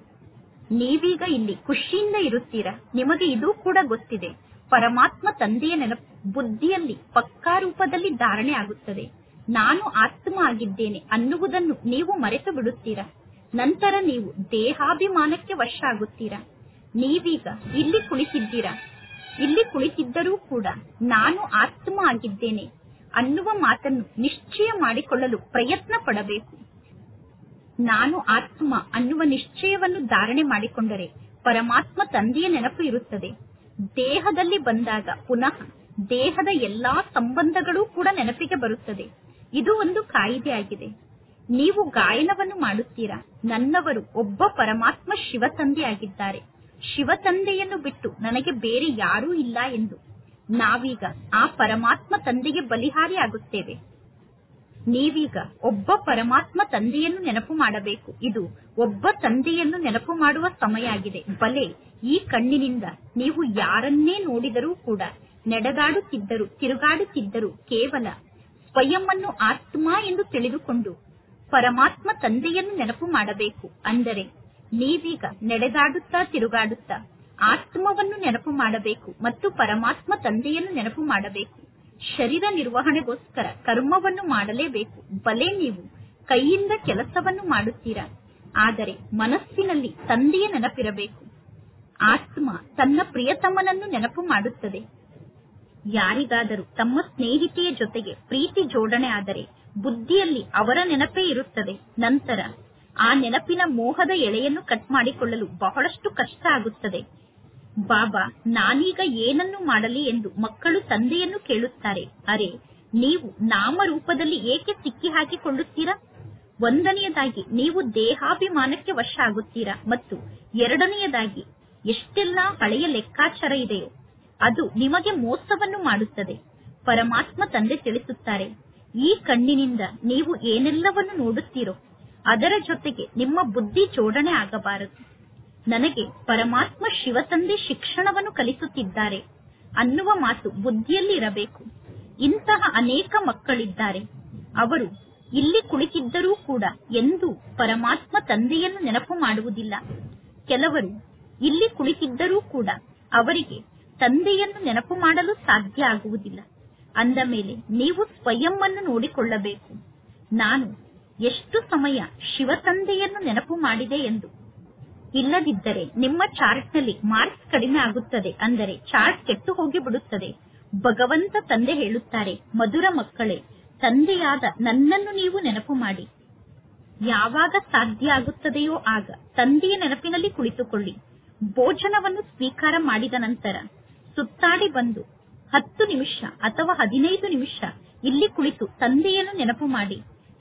ನೀವೀಗ ಇಲ್ಲಿ ಖುಷಿಯಿಂದ ಇರುತ್ತೀರಾ ನಿಮಗೆ ಇದು ಕೂಡ ಗೊತ್ತಿದೆ ಪರಮಾತ್ಮ ತಂದೆಯ ನೆನಪು ಬುದ್ಧಿಯಲ್ಲಿ ಪಕ್ಕಾ ರೂಪದಲ್ಲಿ ಧಾರಣೆ ಆಗುತ್ತದೆ ನಾನು ಆತ್ಮ ಆಗಿದ್ದೇನೆ ಅನ್ನುವುದನ್ನು ನೀವು ಮರೆತು ಬಿಡುತ್ತೀರಾ ನಂತರ ನೀವು ದೇಹಾಭಿಮಾನಕ್ಕೆ ವಶ ಆಗುತ್ತೀರಾ ನೀವೀಗ ಇಲ್ಲಿ ಕುಳಿತಿದ್ದೀರಾ ಇಲ್ಲಿ ಕುಳಿತಿದ್ದರೂ ಕೂಡ ನಾನು ಆತ್ಮ ಆಗಿದ್ದೇನೆ ಅನ್ನುವ ಮಾತನ್ನು ನಿಶ್ಚಯ ಮಾಡಿಕೊಳ್ಳಲು ಪ್ರಯತ್ನ ಪಡಬೇಕು ನಾನು ಆತ್ಮ ಅನ್ನುವ ನಿಶ್ಚಯವನ್ನು ಧಾರಣೆ ಮಾಡಿಕೊಂಡರೆ ಪರಮಾತ್ಮ ತಂದೆಯ ನೆನಪು ಇರುತ್ತದೆ ದೇಹದಲ್ಲಿ ಬಂದಾಗ ಪುನಃ ದೇಹದ ಎಲ್ಲಾ ಸಂಬಂಧಗಳು ಕೂಡ ನೆನಪಿಗೆ ಬರುತ್ತದೆ ಇದು ಒಂದು ಕಾಯಿದೆ ಆಗಿದೆ ನೀವು ಗಾಯನವನ್ನು ಮಾಡುತ್ತೀರಾ ನನ್ನವರು ಒಬ್ಬ ಪರಮಾತ್ಮ ಶಿವ ತಂದೆ ಆಗಿದ್ದಾರೆ ಶಿವ ತಂದೆಯನ್ನು ಬಿಟ್ಟು ನನಗೆ ಬೇರೆ ಯಾರೂ ಇಲ್ಲ ಎಂದು ನಾವೀಗ ಆ ಪರಮಾತ್ಮ ತಂದೆಗೆ ಬಲಿಹಾರಿ ಆಗುತ್ತೇವೆ ನೀವೀಗ ಒಬ್ಬ ಪರಮಾತ್ಮ ತಂದೆಯನ್ನು ನೆನಪು ಮಾಡಬೇಕು ಇದು ಒಬ್ಬ ತಂದೆಯನ್ನು ನೆನಪು ಮಾಡುವ ಸಮಯ ಆಗಿದೆ ಬಲೆ ಈ ಕಣ್ಣಿನಿಂದ ನೀವು ಯಾರನ್ನೇ ನೋಡಿದರೂ ಕೂಡ ನಡೆದಾಡುತ್ತಿದ್ದರು ತಿರುಗಾಡುತ್ತಿದ್ದರು ಕೇವಲ ಸ್ವಯಂವನ್ನು ಆತ್ಮ ಎಂದು ತಿಳಿದುಕೊಂಡು ಪರಮಾತ್ಮ ತಂದೆಯನ್ನು ನೆನಪು ಮಾಡಬೇಕು ಅಂದರೆ ನೀವೀಗ ನಡೆದಾಡುತ್ತಾ ತಿರುಗಾಡುತ್ತಾ ಆತ್ಮವನ್ನು ನೆನಪು ಮಾಡಬೇಕು ಮತ್ತು ಪರಮಾತ್ಮ ತಂದೆಯನ್ನು ನೆನಪು ಮಾಡಬೇಕು ಶರೀರ ನಿರ್ವಹಣೆಗೋಸ್ಕರ ಕರ್ಮವನ್ನು ಮಾಡಲೇಬೇಕು ಬಲೆ ನೀವು ಕೈಯಿಂದ ಕೆಲಸವನ್ನು ಮಾಡುತ್ತೀರಾ ಆದರೆ ಮನಸ್ಸಿನಲ್ಲಿ ತಂದೆಯ ನೆನಪಿರಬೇಕು ಆತ್ಮ ತನ್ನ ಪ್ರಿಯತಮನನ್ನು ನೆನಪು ಮಾಡುತ್ತದೆ ಯಾರಿಗಾದರೂ ತಮ್ಮ ಸ್ನೇಹಿತೆಯ ಜೊತೆಗೆ ಪ್ರೀತಿ ಜೋಡಣೆ ಆದರೆ ಬುದ್ಧಿಯಲ್ಲಿ ಅವರ ನೆನಪೇ ಇರುತ್ತದೆ ನಂತರ ಆ ನೆನಪಿನ ಮೋಹದ ಎಳೆಯನ್ನು ಕಟ್ ಮಾಡಿಕೊಳ್ಳಲು ಬಹಳಷ್ಟು ಕಷ್ಟ ಆಗುತ್ತದೆ ಬಾಬಾ ನಾನೀಗ ಏನನ್ನು ಮಾಡಲಿ ಎಂದು ಮಕ್ಕಳು ತಂದೆಯನ್ನು ಕೇಳುತ್ತಾರೆ ಅರೆ ನೀವು ನಾಮರೂಪದಲ್ಲಿ ಏಕೆ ಸಿಕ್ಕಿ ಹಾಕಿಕೊಳ್ಳುತ್ತೀರಾ ಒಂದನೆಯದಾಗಿ ನೀವು ದೇಹಾಭಿಮಾನಕ್ಕೆ ವಶ ಆಗುತ್ತೀರಾ ಮತ್ತು ಎರಡನೆಯದಾಗಿ ಎಷ್ಟೆಲ್ಲಾ ಹಳೆಯ ಲೆಕ್ಕಾಚಾರ ಇದೆಯೋ ಅದು ನಿಮಗೆ ಮೋಸವನ್ನು ಮಾಡುತ್ತದೆ ಪರಮಾತ್ಮ ತಂದೆ ತಿಳಿಸುತ್ತಾರೆ ಈ ಕಣ್ಣಿನಿಂದ ನೀವು ಏನೆಲ್ಲವನ್ನು ನೋಡುತ್ತೀರೋ ಅದರ ಜೊತೆಗೆ ನಿಮ್ಮ ಬುದ್ಧಿ ಜೋಡಣೆ ಆಗಬಾರದು ನನಗೆ ಪರಮಾತ್ಮ ಶಿವತಂದೆ ಶಿಕ್ಷಣವನ್ನು ಕಲಿಸುತ್ತಿದ್ದಾರೆ ಅನ್ನುವ ಮಾತು ಬುದ್ಧಿಯಲ್ಲಿ ಇರಬೇಕು ಇಂತಹ ಅನೇಕ ಮಕ್ಕಳಿದ್ದಾರೆ ಅವರು ಇಲ್ಲಿ ಕುಳಿತಿದ್ದರೂ ಕೂಡ ಎಂದೂ ಪರಮಾತ್ಮ ತಂದೆಯನ್ನು ನೆನಪು ಮಾಡುವುದಿಲ್ಲ ಕೆಲವರು ಇಲ್ಲಿ ಕುಳಿತಿದ್ದರೂ ಕೂಡ ಅವರಿಗೆ ತಂದೆಯನ್ನು ನೆನಪು ಮಾಡಲು ಸಾಧ್ಯ ಆಗುವುದಿಲ್ಲ ಅಂದ ಮೇಲೆ ನೀವು ಸ್ವಯಂ ಅನ್ನು ನೋಡಿಕೊಳ್ಳಬೇಕು ನಾನು ಎಷ್ಟು ಸಮಯ ಶಿವತಂದೆಯನ್ನು ನೆನಪು ಮಾಡಿದೆ ಎಂದು ಇಲ್ಲದಿದ್ದರೆ ನಿಮ್ಮ ಚಾರ್ಟ್ನಲ್ಲಿ ಮಾರ್ಕ್ಸ್ ಕಡಿಮೆ ಆಗುತ್ತದೆ ಅಂದರೆ ಚಾರ್ಟ್ ಕೆಟ್ಟು ಹೋಗಿ ಬಿಡುತ್ತದೆ ಭಗವಂತ ತಂದೆ ಹೇಳುತ್ತಾರೆ ಮಧುರ ಮಕ್ಕಳೇ ತಂದೆಯಾದ ನನ್ನನ್ನು ನೀವು ನೆನಪು ಮಾಡಿ ಯಾವಾಗ ಸಾಧ್ಯ ಆಗುತ್ತದೆಯೋ ಆಗ ತಂದೆಯ ನೆನಪಿನಲ್ಲಿ ಕುಳಿತುಕೊಳ್ಳಿ ಭೋಜನವನ್ನು ಸ್ವೀಕಾರ ಮಾಡಿದ ನಂತರ ಸುತ್ತಾಡಿ ಬಂದು ಹತ್ತು ನಿಮಿಷ ಅಥವಾ ಹದಿನೈದು ನಿಮಿಷ ಇಲ್ಲಿ ಕುಳಿತು ತಂದೆಯನ್ನು ನೆನಪು ಮಾಡಿ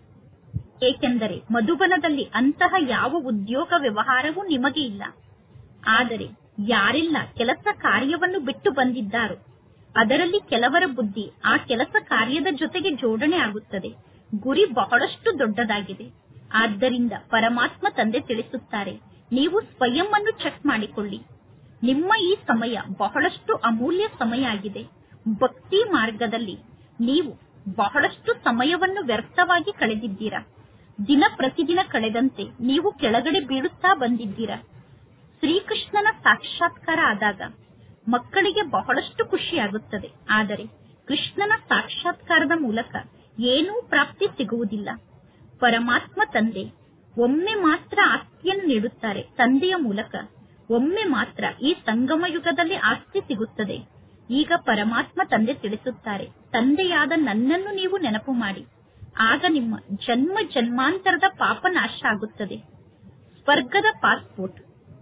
ಏಕೆಂದರೆ ಮಧುಬನದಲ್ಲಿ ಅಂತಹ ಯಾವ ಉದ್ಯೋಗ ವ್ಯವಹಾರವೂ ನಿಮಗೆ ಇಲ್ಲ ಆದರೆ ಯಾರೆಲ್ಲ ಕೆಲಸ ಕಾರ್ಯವನ್ನು ಬಿಟ್ಟು ಬಂದಿದ್ದಾರೋ ಅದರಲ್ಲಿ ಕೆಲವರ ಬುದ್ಧಿ ಆ ಕೆಲಸ ಕಾರ್ಯದ ಜೊತೆಗೆ ಜೋಡಣೆ ಆಗುತ್ತದೆ ಗುರಿ ಬಹಳಷ್ಟು ದೊಡ್ಡದಾಗಿದೆ ಆದ್ದರಿಂದ ಪರಮಾತ್ಮ ತಂದೆ ತಿಳಿಸುತ್ತಾರೆ ನೀವು ಸ್ವಯಂ ಅನ್ನು ಚೆಕ್ ಮಾಡಿಕೊಳ್ಳಿ ನಿಮ್ಮ ಈ ಸಮಯ ಬಹಳಷ್ಟು ಅಮೂಲ್ಯ ಸಮಯ ಆಗಿದೆ ಭಕ್ತಿ ಮಾರ್ಗದಲ್ಲಿ ನೀವು ಬಹಳಷ್ಟು ಸಮಯವನ್ನು ವ್ಯರ್ಥವಾಗಿ ಕಳೆದಿದ್ದೀರಾ ದಿನ ಪ್ರತಿದಿನ ಕಳೆದಂತೆ ನೀವು ಕೆಳಗಡೆ ಬೀಳುತ್ತಾ ಬಂದಿದ್ದೀರಾ ಶ್ರೀಕೃಷ್ಣನ ಸಾಕ್ಷಾತ್ಕಾರ ಆದಾಗ ಮಕ್ಕಳಿಗೆ ಬಹಳಷ್ಟು ಖುಷಿಯಾಗುತ್ತದೆ ಆದರೆ ಕೃಷ್ಣನ ಸಾಕ್ಷಾತ್ಕಾರದ ಮೂಲಕ ಏನೂ ಪ್ರಾಪ್ತಿ ಸಿಗುವುದಿಲ್ಲ ಪರಮಾತ್ಮ ತಂದೆ ಒಮ್ಮೆ ಮಾತ್ರ ಆಸ್ತಿಯನ್ನು ನೀಡುತ್ತಾರೆ ತಂದೆಯ ಮೂಲಕ ಒಮ್ಮೆ ಮಾತ್ರ ಈ ಸಂಗಮ ಯುಗದಲ್ಲಿ ಆಸ್ತಿ ಸಿಗುತ್ತದೆ ಈಗ ಪರಮಾತ್ಮ ತಂದೆ ತಿಳಿಸುತ್ತಾರೆ ತಂದೆಯಾದ ನನ್ನನ್ನು ನೀವು ನೆನಪು ಮಾಡಿ ಆಗ ನಿಮ್ಮ ಜನ್ಮ ಜನ್ಮಾಂತರದ ಪಾಪ ನಾಶ ಆಗುತ್ತದೆ ಸ್ವರ್ಗದ ಪಾಸ್ಪೋರ್ಟ್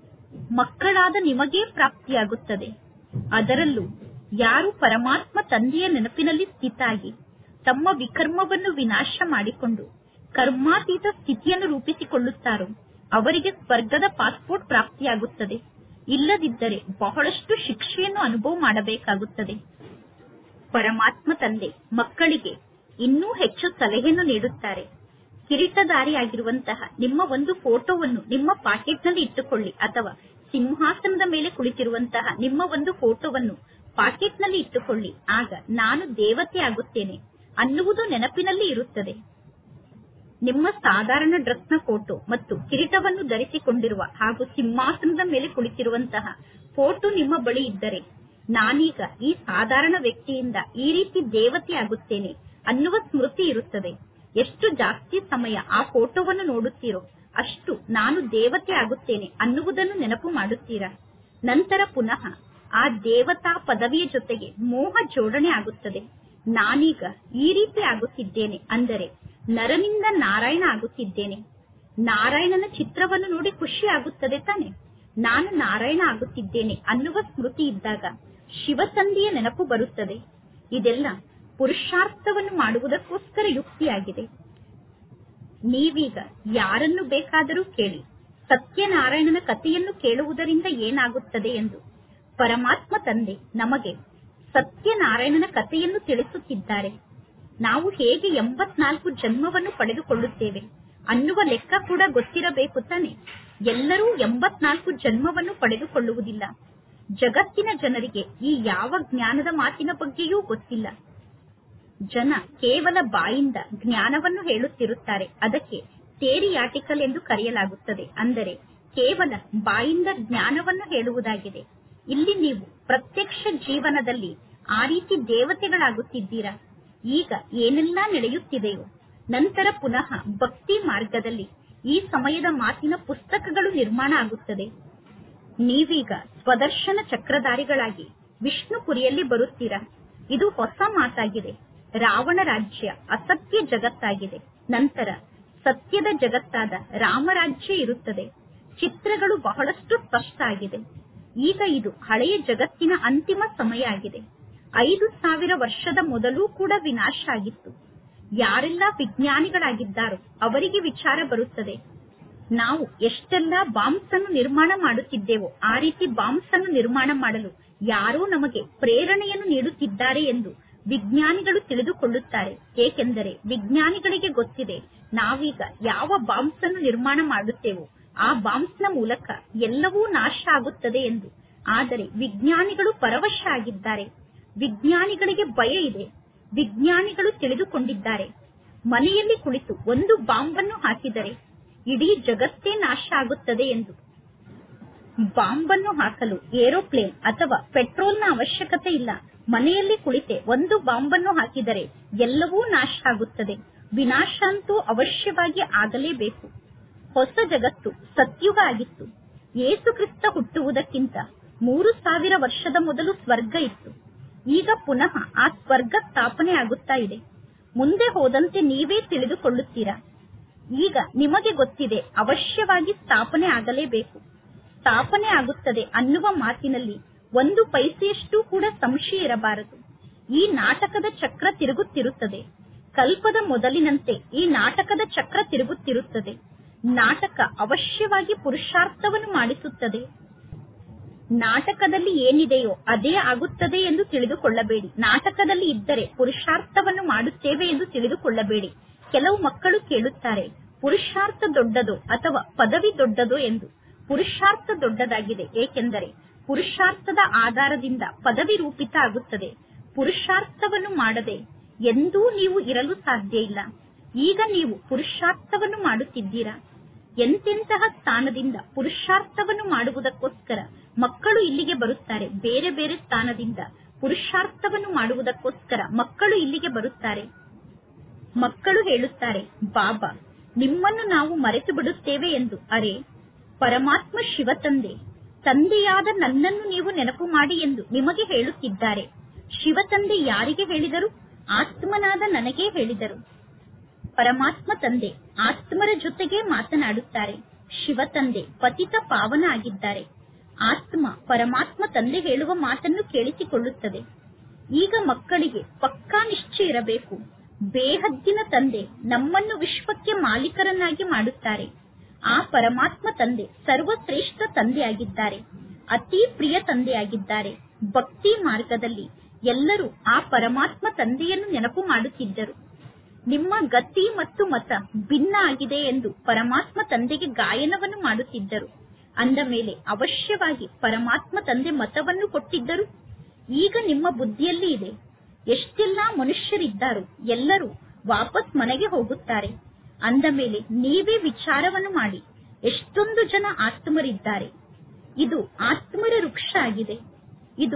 ಮಕ್ಕಳಾದ ನಿಮಗೇ ಪ್ರಾಪ್ತಿಯಾಗುತ್ತದೆ ಅದರಲ್ಲೂ ಯಾರು ಪರಮಾತ್ಮ ತಂದೆಯ ನೆನಪಿನಲ್ಲಿ ಸ್ಥಿತಾಗಿ ತಮ್ಮ ವಿಕರ್ಮವನ್ನು ವಿನಾಶ ಮಾಡಿಕೊಂಡು ಕರ್ಮಾತೀತ ಸ್ಥಿತಿಯನ್ನು ರೂಪಿಸಿಕೊಳ್ಳುತ್ತಾರೋ ಅವರಿಗೆ ಸ್ವರ್ಗದ ಪಾಸ್ಪೋರ್ಟ್ ಪ್ರಾಪ್ತಿಯಾಗುತ್ತದೆ ಇಲ್ಲದಿದ್ದರೆ ಬಹಳಷ್ಟು ಶಿಕ್ಷೆಯನ್ನು ಅನುಭವ ಮಾಡಬೇಕಾಗುತ್ತದೆ ಪರಮಾತ್ಮ ತಂದೆ ಮಕ್ಕಳಿಗೆ ಇನ್ನೂ ಹೆಚ್ಚು ಸಲಹೆಯನ್ನು ನೀಡುತ್ತಾರೆ ಕಿರೀಟಧಾರಿಯಾಗಿರುವಂತಹ ನಿಮ್ಮ ಒಂದು ಫೋಟೋವನ್ನು ನಿಮ್ಮ ಪಾಕೆಟ್ನಲ್ಲಿ ಇಟ್ಟುಕೊಳ್ಳಿ ಅಥವಾ ಸಿಂಹಾಸನದ ಮೇಲೆ ಕುಳಿತಿರುವಂತಹ ನಿಮ್ಮ ಒಂದು ಫೋಟೋವನ್ನು ಪಾಕೆಟ್ನಲ್ಲಿ ಇಟ್ಟುಕೊಳ್ಳಿ ಆಗ ನಾನು ದೇವತೆ ಆಗುತ್ತೇನೆ ಅನ್ನುವುದು ನೆನಪಿನಲ್ಲಿ ಇರುತ್ತದೆ ನಿಮ್ಮ ಸಾಧಾರಣ ಡ್ರೆಸ್ನ ಫೋಟೋ ಮತ್ತು ಕಿರೀಟವನ್ನು ಧರಿಸಿಕೊಂಡಿರುವ ಹಾಗೂ ಸಿಂಹಾಸನದ ಮೇಲೆ ಕುಳಿತಿರುವಂತಹ ಫೋಟೋ ನಿಮ್ಮ ಬಳಿ ಇದ್ದರೆ ನಾನೀಗ ಈ ಸಾಧಾರಣ ವ್ಯಕ್ತಿಯಿಂದ ಈ ರೀತಿ ದೇವತೆ ಆಗುತ್ತೇನೆ ಅನ್ನುವ ಸ್ಮೃತಿ ಇರುತ್ತದೆ ಎಷ್ಟು ಜಾಸ್ತಿ ಸಮಯ ಆ ಫೋಟೋವನ್ನು ನೋಡುತ್ತೀರೋ ಅಷ್ಟು ನಾನು ದೇವತೆ ಆಗುತ್ತೇನೆ ಅನ್ನುವುದನ್ನು ನೆನಪು ಮಾಡುತ್ತೀರಾ ನಂತರ ಪುನಃ ಆ ದೇವತಾ ಪದವಿಯ ಜೊತೆಗೆ ಮೋಹ ಜೋಡಣೆ ಆಗುತ್ತದೆ ನಾನೀಗ ಈ ರೀತಿ ಆಗುತ್ತಿದ್ದೇನೆ ಅಂದರೆ ನರನಿಂದ ನಾರಾಯಣ ಆಗುತ್ತಿದ್ದೇನೆ ನಾರಾಯಣನ ಚಿತ್ರವನ್ನು ನೋಡಿ ಖುಷಿ ಆಗುತ್ತದೆ ತಾನೆ ನಾನು ನಾರಾಯಣ ಆಗುತ್ತಿದ್ದೇನೆ ಅನ್ನುವ ಸ್ಮೃತಿ ಇದ್ದಾಗ ಶಿವತಂದೆಯ ನೆನಪು ಬರುತ್ತದೆ ಇದೆಲ್ಲ ಪುರುಷಾರ್ಥವನ್ನು ಮಾಡುವುದಕ್ಕೋಸ್ಕರ ಯುಕ್ತಿಯಾಗಿದೆ ನೀವೀಗ ಯಾರನ್ನು ಬೇಕಾದರೂ ಕೇಳಿ ಸತ್ಯನಾರಾಯಣನ ಕಥೆಯನ್ನು ಕೇಳುವುದರಿಂದ ಏನಾಗುತ್ತದೆ ಎಂದು ಪರಮಾತ್ಮ ತಂದೆ ನಮಗೆ ಸತ್ಯನಾರಾಯಣನ ಕಥೆಯನ್ನು ತಿಳಿಸುತ್ತಿದ್ದಾರೆ ನಾವು ಹೇಗೆ ಎಂಬತ್ನಾಲ್ಕು ಜನ್ಮವನ್ನು ಪಡೆದುಕೊಳ್ಳುತ್ತೇವೆ ಅನ್ನುವ ಲೆಕ್ಕ ಕೂಡ ಗೊತ್ತಿರಬೇಕು ತಾನೆ ಎಲ್ಲರೂ ಎಂಬತ್ನಾಲ್ಕು ಜನ್ಮವನ್ನು ಪಡೆದುಕೊಳ್ಳುವುದಿಲ್ಲ ಜಗತ್ತಿನ ಜನರಿಗೆ ಈ ಯಾವ ಜ್ಞಾನದ ಮಾತಿನ ಬಗ್ಗೆಯೂ ಗೊತ್ತಿಲ್ಲ ಜನ ಕೇವಲ ಬಾಯಿಂದ ಜ್ಞಾನವನ್ನು ಹೇಳುತ್ತಿರುತ್ತಾರೆ ಅದಕ್ಕೆ ಥೇರಿಯಾಟಿಕಲ್ ಎಂದು ಕರೆಯಲಾಗುತ್ತದೆ ಅಂದರೆ ಕೇವಲ ಬಾಯಿಂದ ಜ್ಞಾನವನ್ನು ಹೇಳುವುದಾಗಿದೆ ಇಲ್ಲಿ ನೀವು ಪ್ರತ್ಯಕ್ಷ ಜೀವನದಲ್ಲಿ ಆ ರೀತಿ ದೇವತೆಗಳಾಗುತ್ತಿದ್ದೀರಾ ಈಗ ಏನೆಲ್ಲ ನಡೆಯುತ್ತಿದೆಯೋ ನಂತರ ಪುನಃ ಭಕ್ತಿ ಮಾರ್ಗದಲ್ಲಿ ಈ ಸಮಯದ ಮಾತಿನ ಪುಸ್ತಕಗಳು ನಿರ್ಮಾಣ ಆಗುತ್ತದೆ ನೀವೀಗ ಸ್ವದರ್ಶನ ಚಕ್ರಧಾರಿಗಳಾಗಿ ವಿಷ್ಣುಪುರಿಯಲ್ಲಿ ಬರುತ್ತೀರಾ ಇದು ಹೊಸ ಮಾತಾಗಿದೆ ರಾವಣ ರಾಜ್ಯ ಅಸತ್ಯ ಜಗತ್ತಾಗಿದೆ ನಂತರ ಸತ್ಯದ ಜಗತ್ತಾದ ರಾಮರಾಜ್ಯ ಇರುತ್ತದೆ ಚಿತ್ರಗಳು ಬಹಳಷ್ಟು ಸ್ಪಷ್ಟ ಆಗಿದೆ ಈಗ ಇದು ಹಳೆಯ ಜಗತ್ತಿನ ಅಂತಿಮ ಸಮಯ ಆಗಿದೆ ಐದು ಸಾವಿರ ವರ್ಷದ ಮೊದಲೂ ಕೂಡ ವಿನಾಶ ಆಗಿತ್ತು ಯಾರೆಲ್ಲ ವಿಜ್ಞಾನಿಗಳಾಗಿದ್ದಾರೋ ಅವರಿಗೆ ವಿಚಾರ ಬರುತ್ತದೆ ನಾವು ಎಷ್ಟೆಲ್ಲ ಬಾಂಬ್ಸ್ ಅನ್ನು ನಿರ್ಮಾಣ ಮಾಡುತ್ತಿದ್ದೇವೋ ಆ ರೀತಿ ಬಾಂಬ್ಸ್ ಅನ್ನು ನಿರ್ಮಾಣ ಮಾಡಲು ಯಾರೋ ನಮಗೆ ಪ್ರೇರಣೆಯನ್ನು ನೀಡುತ್ತಿದ್ದಾರೆ ಎಂದು ವಿಜ್ಞಾನಿಗಳು ತಿಳಿದುಕೊಳ್ಳುತ್ತಾರೆ ಏಕೆಂದರೆ ವಿಜ್ಞಾನಿಗಳಿಗೆ ಗೊತ್ತಿದೆ ನಾವೀಗ ಯಾವ ಬಾಂಬ್ಸ್ ಅನ್ನು ನಿರ್ಮಾಣ ಮಾಡುತ್ತೇವೋ ಆ ಬಾಂಬ್ಸ್ ನ ಮೂಲಕ ಎಲ್ಲವೂ ನಾಶ ಆಗುತ್ತದೆ ಎಂದು ಆದರೆ ವಿಜ್ಞಾನಿಗಳು ಪರವಶ ಆಗಿದ್ದಾರೆ ವಿಜ್ಞಾನಿಗಳಿಗೆ ಭಯ ಇದೆ ವಿಜ್ಞಾನಿಗಳು ತಿಳಿದುಕೊಂಡಿದ್ದಾರೆ ಮನೆಯಲ್ಲಿ ಕುಳಿತು ಒಂದು ಬಾಂಬನ್ನು ಹಾಕಿದರೆ ಇಡೀ ಜಗತ್ತೇ ನಾಶ ಆಗುತ್ತದೆ ಎಂದು ಬಾಂಬನ್ನು ಹಾಕಲು ಏರೋಪ್ಲೇನ್ ಅಥವಾ ಪೆಟ್ರೋಲ್ನ ಅವಶ್ಯಕತೆ ಇಲ್ಲ ಮನೆಯಲ್ಲಿ ಕುಳಿತೆ ಒಂದು ಬಾಂಬನ್ನು ಹಾಕಿದರೆ ಎಲ್ಲವೂ ನಾಶ ಆಗುತ್ತದೆ ವಿನಾಶ ಅಂತೂ ಅವಶ್ಯವಾಗಿ ಆಗಲೇಬೇಕು ಹೊಸ ಜಗತ್ತು ಸತ್ಯುಗ ಆಗಿತ್ತು ಯೇಸು ಕ್ರಿಸ್ತ ಹುಟ್ಟುವುದಕ್ಕಿಂತ ಮೂರು ಸಾವಿರ ವರ್ಷದ ಮೊದಲು ಸ್ವರ್ಗ ಇತ್ತು ಈಗ ಪುನಃ ಆ ಸ್ವರ್ಗ ಸ್ಥಾಪನೆ ಆಗುತ್ತಾ ಇದೆ ಮುಂದೆ ಹೋದಂತೆ ನೀವೇ ತಿಳಿದುಕೊಳ್ಳುತ್ತೀರಾ ಈಗ ನಿಮಗೆ ಗೊತ್ತಿದೆ ಅವಶ್ಯವಾಗಿ ಸ್ಥಾಪನೆ ಆಗಲೇಬೇಕು ಸ್ಥಾಪನೆ ಆಗುತ್ತದೆ ಅನ್ನುವ ಮಾತಿನಲ್ಲಿ ಒಂದು ಪೈಸೆಯಷ್ಟು ಕೂಡ ಸಂಶಯ ಇರಬಾರದು ಈ ನಾಟಕದ ಚಕ್ರ ತಿರುಗುತ್ತಿರುತ್ತದೆ ಕಲ್ಪದ ಮೊದಲಿನಂತೆ ಈ ನಾಟಕದ ಚಕ್ರ ತಿರುಗುತ್ತಿರುತ್ತದೆ ನಾಟಕ ಅವಶ್ಯವಾಗಿ ಪುರುಷಾರ್ಥವನ್ನು ಮಾಡಿಸುತ್ತದೆ ನಾಟಕದಲ್ಲಿ ಏನಿದೆಯೋ ಅದೇ ಆಗುತ್ತದೆ ಎಂದು ತಿಳಿದುಕೊಳ್ಳಬೇಡಿ ನಾಟಕದಲ್ಲಿ ಇದ್ದರೆ ಪುರುಷಾರ್ಥವನ್ನು ಮಾಡುತ್ತೇವೆ ಎಂದು ತಿಳಿದುಕೊಳ್ಳಬೇಡಿ ಕೆಲವು ಮಕ್ಕಳು ಕೇಳುತ್ತಾರೆ ಪುರುಷಾರ್ಥ ದೊಡ್ಡದೋ ಅಥವಾ ಪದವಿ ದೊಡ್ಡದೋ ಎಂದು ಪುರುಷಾರ್ಥ ದೊಡ್ಡದಾಗಿದೆ ಏಕೆಂದರೆ ಪುರುಷಾರ್ಥದ ಆಧಾರದಿಂದ ಪದವಿ ರೂಪಿತ ಆಗುತ್ತದೆ ಪುರುಷಾರ್ಥವನ್ನು ಮಾಡದೆ ಎಂದೂ ನೀವು ಇರಲು ಸಾಧ್ಯ ಇಲ್ಲ ಈಗ ನೀವು ಪುರುಷಾರ್ಥವನ್ನು ಮಾಡುತ್ತಿದ್ದೀರಾ ಎಂತೆಂತಹ ಸ್ಥಾನದಿಂದ ಪುರುಷಾರ್ಥವನ್ನು ಮಾಡುವುದಕ್ಕೋಸ್ಕರ ಮಕ್ಕಳು ಇಲ್ಲಿಗೆ ಬರುತ್ತಾರೆ ಬೇರೆ ಬೇರೆ ಸ್ಥಾನದಿಂದ ಪುರುಷಾರ್ಥವನ್ನು ಮಾಡುವುದಕ್ಕೋಸ್ಕರ ಮಕ್ಕಳು ಇಲ್ಲಿಗೆ ಬರುತ್ತಾರೆ ಮಕ್ಕಳು ಹೇಳುತ್ತಾರೆ ಬಾಬಾ ನಿಮ್ಮನ್ನು ನಾವು ಮರೆತು ಬಿಡುತ್ತೇವೆ ಎಂದು ಅರೆ ಪರಮಾತ್ಮ ಶಿವ ತಂದೆ ತಂದೆಯಾದ ನನ್ನನ್ನು ನೀವು ನೆನಪು ಮಾಡಿ ಎಂದು ನಿಮಗೆ ಹೇಳುತ್ತಿದ್ದಾರೆ ಶಿವ ತಂದೆ ಯಾರಿಗೆ ಹೇಳಿದರು ಆತ್ಮನಾದ ನನಗೇ ಹೇಳಿದರು ಪರಮಾತ್ಮ ತಂದೆ ಆತ್ಮರ ಜೊತೆಗೆ ಮಾತನಾಡುತ್ತಾರೆ ಶಿವ ತಂದೆ ಪತಿತ ಪಾವನ ಆಗಿದ್ದಾರೆ ಆತ್ಮ ಪರಮಾತ್ಮ ತಂದೆ ಹೇಳುವ ಮಾತನ್ನು ಕೇಳಿಸಿಕೊಳ್ಳುತ್ತದೆ ಈಗ ಮಕ್ಕಳಿಗೆ ಪಕ್ಕಾ ನಿಶ್ಚಯ ಇರಬೇಕು ಬೇಹದ್ದಿನ ತಂದೆ ನಮ್ಮನ್ನು ವಿಶ್ವಕ್ಕೆ ಮಾಲೀಕರನ್ನಾಗಿ ಮಾಡುತ್ತಾರೆ ಆ ಪರಮಾತ್ಮ ತಂದೆ ಸರ್ವಶ್ರೇಷ್ಠ ತಂದೆಯಾಗಿದ್ದಾರೆ ಅತಿ ಪ್ರಿಯ ತಂದೆಯಾಗಿದ್ದಾರೆ ಭಕ್ತಿ ಮಾರ್ಗದಲ್ಲಿ ಎಲ್ಲರೂ ಆ ಪರಮಾತ್ಮ ತಂದೆಯನ್ನು ನೆನಪು ಮಾಡುತ್ತಿದ್ದರು ನಿಮ್ಮ ಗತಿ ಮತ್ತು ಮತ ಭಿನ್ನ ಆಗಿದೆ ಎಂದು ಪರಮಾತ್ಮ ತಂದೆಗೆ ಗಾಯನವನ್ನು ಮಾಡುತ್ತಿದ್ದರು ಅಂದ ಮೇಲೆ ಅವಶ್ಯವಾಗಿ ಪರಮಾತ್ಮ ತಂದೆ ಮತವನ್ನು ಕೊಟ್ಟಿದ್ದರು ಈಗ ನಿಮ್ಮ ಬುದ್ಧಿಯಲ್ಲಿ ಇದೆ ಎಷ್ಟೆಲ್ಲಾ ಮನುಷ್ಯರಿದ್ದಾರೋ ಎಲ್ಲರೂ ವಾಪಸ್ ಮನೆಗೆ ಹೋಗುತ್ತಾರೆ ಅಂದ ಮೇಲೆ ನೀವೇ ವಿಚಾರವನ್ನು ಮಾಡಿ ಎಷ್ಟೊಂದು ಜನ ಆತ್ಮರಿದ್ದಾರೆ ಇದು ಆತ್ಮರ ವೃಕ್ಷ ಆಗಿದೆ ಇದು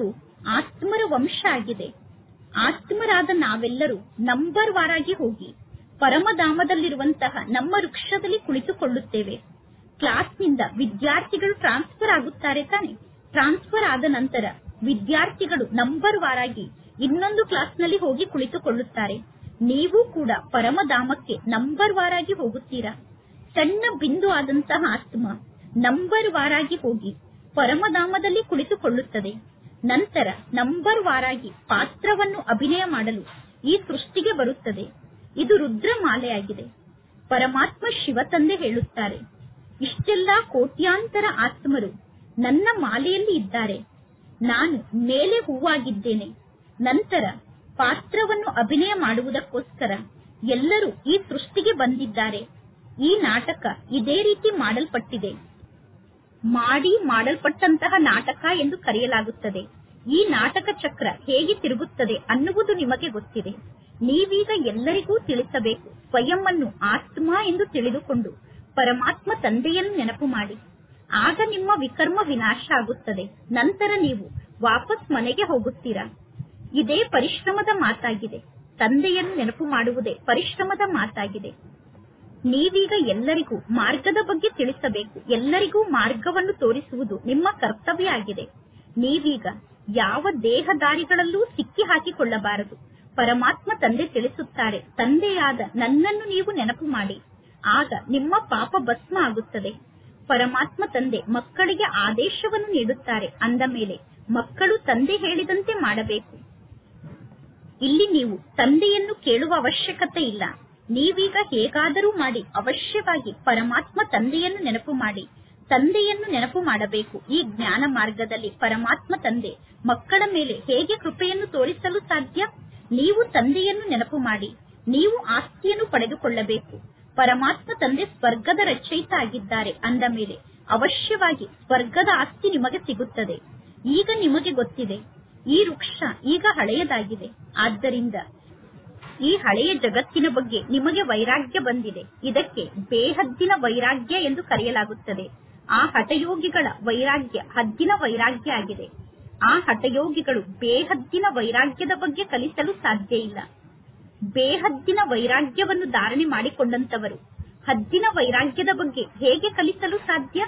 ಆತ್ಮರ ವಂಶ ಆಗಿದೆ ಆತ್ಮರಾದ ನಾವೆಲ್ಲರೂ ನಂಬರ್ ವಾರಾಗಿ ಹೋಗಿ ಪರಮಧಾಮದಲ್ಲಿರುವಂತಹ ನಮ್ಮ ವೃಕ್ಷದಲ್ಲಿ ಕುಳಿತುಕೊಳ್ಳುತ್ತೇವೆ ಕ್ಲಾಸ್ನಿಂದ ವಿದ್ಯಾರ್ಥಿಗಳು ಟ್ರಾನ್ಸ್ಫರ್ ಆಗುತ್ತಾರೆ ತಾನೆ ಟ್ರಾನ್ಸ್ಫರ್ ಆದ ನಂತರ ವಿದ್ಯಾರ್ಥಿಗಳು ನಂಬರ್ ವಾರಾಗಿ ಇನ್ನೊಂದು ಕ್ಲಾಸ್ನಲ್ಲಿ ಹೋಗಿ ಕುಳಿತುಕೊಳ್ಳುತ್ತಾರೆ ನೀವು ಕೂಡ ಪರಮಧಾಮಕ್ಕೆ ನಂಬರ್ ವಾರಾಗಿ ಹೋಗುತ್ತೀರಾ ಸಣ್ಣ ಬಿಂದು ಆದಂತಹ ಆತ್ಮ ನಂಬರ್ ವಾರಾಗಿ ಹೋಗಿ ಪರಮಧಾಮದಲ್ಲಿ ಕುಳಿತುಕೊಳ್ಳುತ್ತದೆ ನಂತರ ನಂಬರ್ ವಾರಾಗಿ ಪಾತ್ರವನ್ನು ಅಭಿನಯ ಮಾಡಲು ಈ ಸೃಷ್ಟಿಗೆ ಬರುತ್ತದೆ ಇದು ರುದ್ರಮಾಲೆಯಾಗಿದೆ ಪರಮಾತ್ಮ ಶಿವ ತಂದೆ ಹೇಳುತ್ತಾರೆ ಇಷ್ಟೆಲ್ಲಾ ಕೋಟ್ಯಾಂತರ ಆತ್ಮರು ನನ್ನ ಮಾಲೆಯಲ್ಲಿ ಇದ್ದಾರೆ ನಾನು ಮೇಲೆ ಹೂವಾಗಿದ್ದೇನೆ ನಂತರ ಪಾತ್ರವನ್ನು ಅಭಿನಯ ಮಾಡುವುದಕ್ಕೋಸ್ಕರ ಎಲ್ಲರೂ ಈ ಸೃಷ್ಟಿಗೆ ಬಂದಿದ್ದಾರೆ ಈ ನಾಟಕ ಇದೇ ರೀತಿ ಮಾಡಲ್ಪಟ್ಟಿದೆ ಮಾಡಿ ಮಾಡಲ್ಪಟ್ಟಂತಹ ನಾಟಕ ಎಂದು ಕರೆಯಲಾಗುತ್ತದೆ ಈ ನಾಟಕ ಚಕ್ರ ಹೇಗೆ ತಿರುಗುತ್ತದೆ ಅನ್ನುವುದು ನಿಮಗೆ ಗೊತ್ತಿದೆ ನೀವೀಗ ಎಲ್ಲರಿಗೂ ತಿಳಿಸಬೇಕು ಸ್ವಯಂ ಅನ್ನು ಆತ್ಮ ಎಂದು ತಿಳಿದುಕೊಂಡು ಪರಮಾತ್ಮ ತಂದೆಯನ್ನು ನೆನಪು ಮಾಡಿ ಆಗ ನಿಮ್ಮ ವಿಕರ್ಮ ವಿನಾಶ ಆಗುತ್ತದೆ ನಂತರ ನೀವು ವಾಪಸ್ ಮನೆಗೆ ಹೋಗುತ್ತೀರಾ ಇದೇ ಪರಿಶ್ರಮದ ಮಾತಾಗಿದೆ ತಂದೆಯನ್ನು ನೆನಪು ಮಾಡುವುದೇ ಪರಿಶ್ರಮದ ಮಾತಾಗಿದೆ ನೀವೀಗ ಎಲ್ಲರಿಗೂ ಮಾರ್ಗದ ಬಗ್ಗೆ ತಿಳಿಸಬೇಕು ಎಲ್ಲರಿಗೂ ಮಾರ್ಗವನ್ನು ತೋರಿಸುವುದು ನಿಮ್ಮ ಕರ್ತವ್ಯ ಆಗಿದೆ ನೀವೀಗ ಯಾವ ದೇಹದಾರಿಗಳಲ್ಲೂ ಸಿಕ್ಕಿ ಹಾಕಿಕೊಳ್ಳಬಾರದು ಪರಮಾತ್ಮ ತಂದೆ ತಿಳಿಸುತ್ತಾರೆ ತಂದೆಯಾದ ನನ್ನನ್ನು ನೀವು ನೆನಪು ಮಾಡಿ ಆಗ ನಿಮ್ಮ ಪಾಪ ಭಸ್ಮ ಆಗುತ್ತದೆ ಪರಮಾತ್ಮ ತಂದೆ ಮಕ್ಕಳಿಗೆ ಆದೇಶವನ್ನು ನೀಡುತ್ತಾರೆ ಅಂದ ಮೇಲೆ ಮಕ್ಕಳು ತಂದೆ ಹೇಳಿದಂತೆ ಮಾಡಬೇಕು ಇಲ್ಲಿ ನೀವು ತಂದೆಯನ್ನು ಕೇಳುವ ಅವಶ್ಯಕತೆ ಇಲ್ಲ ನೀವೀಗ ಹೇಗಾದರೂ ಮಾಡಿ ಅವಶ್ಯವಾಗಿ ಪರಮಾತ್ಮ ತಂದೆಯನ್ನು ನೆನಪು ಮಾಡಿ ತಂದೆಯನ್ನು ನೆನಪು ಮಾಡಬೇಕು ಈ ಜ್ಞಾನ ಮಾರ್ಗದಲ್ಲಿ ಪರಮಾತ್ಮ ತಂದೆ ಮಕ್ಕಳ ಮೇಲೆ ಹೇಗೆ ಕೃಪೆಯನ್ನು ತೋರಿಸಲು ಸಾಧ್ಯ ನೀವು ತಂದೆಯನ್ನು ನೆನಪು ಮಾಡಿ ನೀವು ಆಸ್ತಿಯನ್ನು ಪಡೆದುಕೊಳ್ಳಬೇಕು ಪರಮಾತ್ಮ ತಂದೆ ಸ್ವರ್ಗದ ರಚಯಿತ ಆಗಿದ್ದಾರೆ ಅಂದ ಮೇಲೆ ಅವಶ್ಯವಾಗಿ ಸ್ವರ್ಗದ ಆಸ್ತಿ ನಿಮಗೆ ಸಿಗುತ್ತದೆ ಈಗ ನಿಮಗೆ ಗೊತ್ತಿದೆ ಈ ವೃಕ್ಷ ಈಗ ಹಳೆಯದಾಗಿದೆ ಆದ್ದರಿಂದ ಈ ಹಳೆಯ ಜಗತ್ತಿನ ಬಗ್ಗೆ ನಿಮಗೆ ವೈರಾಗ್ಯ ಬಂದಿದೆ ಇದಕ್ಕೆ ಬೇಹದ್ದಿನ ವೈರಾಗ್ಯ ಎಂದು ಕರೆಯಲಾಗುತ್ತದೆ ಆ ಹಠಯೋಗಿಗಳ ವೈರಾಗ್ಯ ಹದ್ದಿನ ವೈರಾಗ್ಯ ಆಗಿದೆ ಆ ಹಠಯೋಗಿಗಳು ಬೇಹದ್ದಿನ ವೈರಾಗ್ಯದ ಬಗ್ಗೆ ಕಲಿಸಲು ಸಾಧ್ಯ ಇಲ್ಲ ಬೇಹದ್ದಿನ ವೈರಾಗ್ಯವನ್ನು ಧಾರಣೆ ಮಾಡಿಕೊಂಡಂತವರು ಹದ್ದಿನ ವೈರಾಗ್ಯದ ಬಗ್ಗೆ ಹೇಗೆ ಕಲಿಸಲು ಸಾಧ್ಯ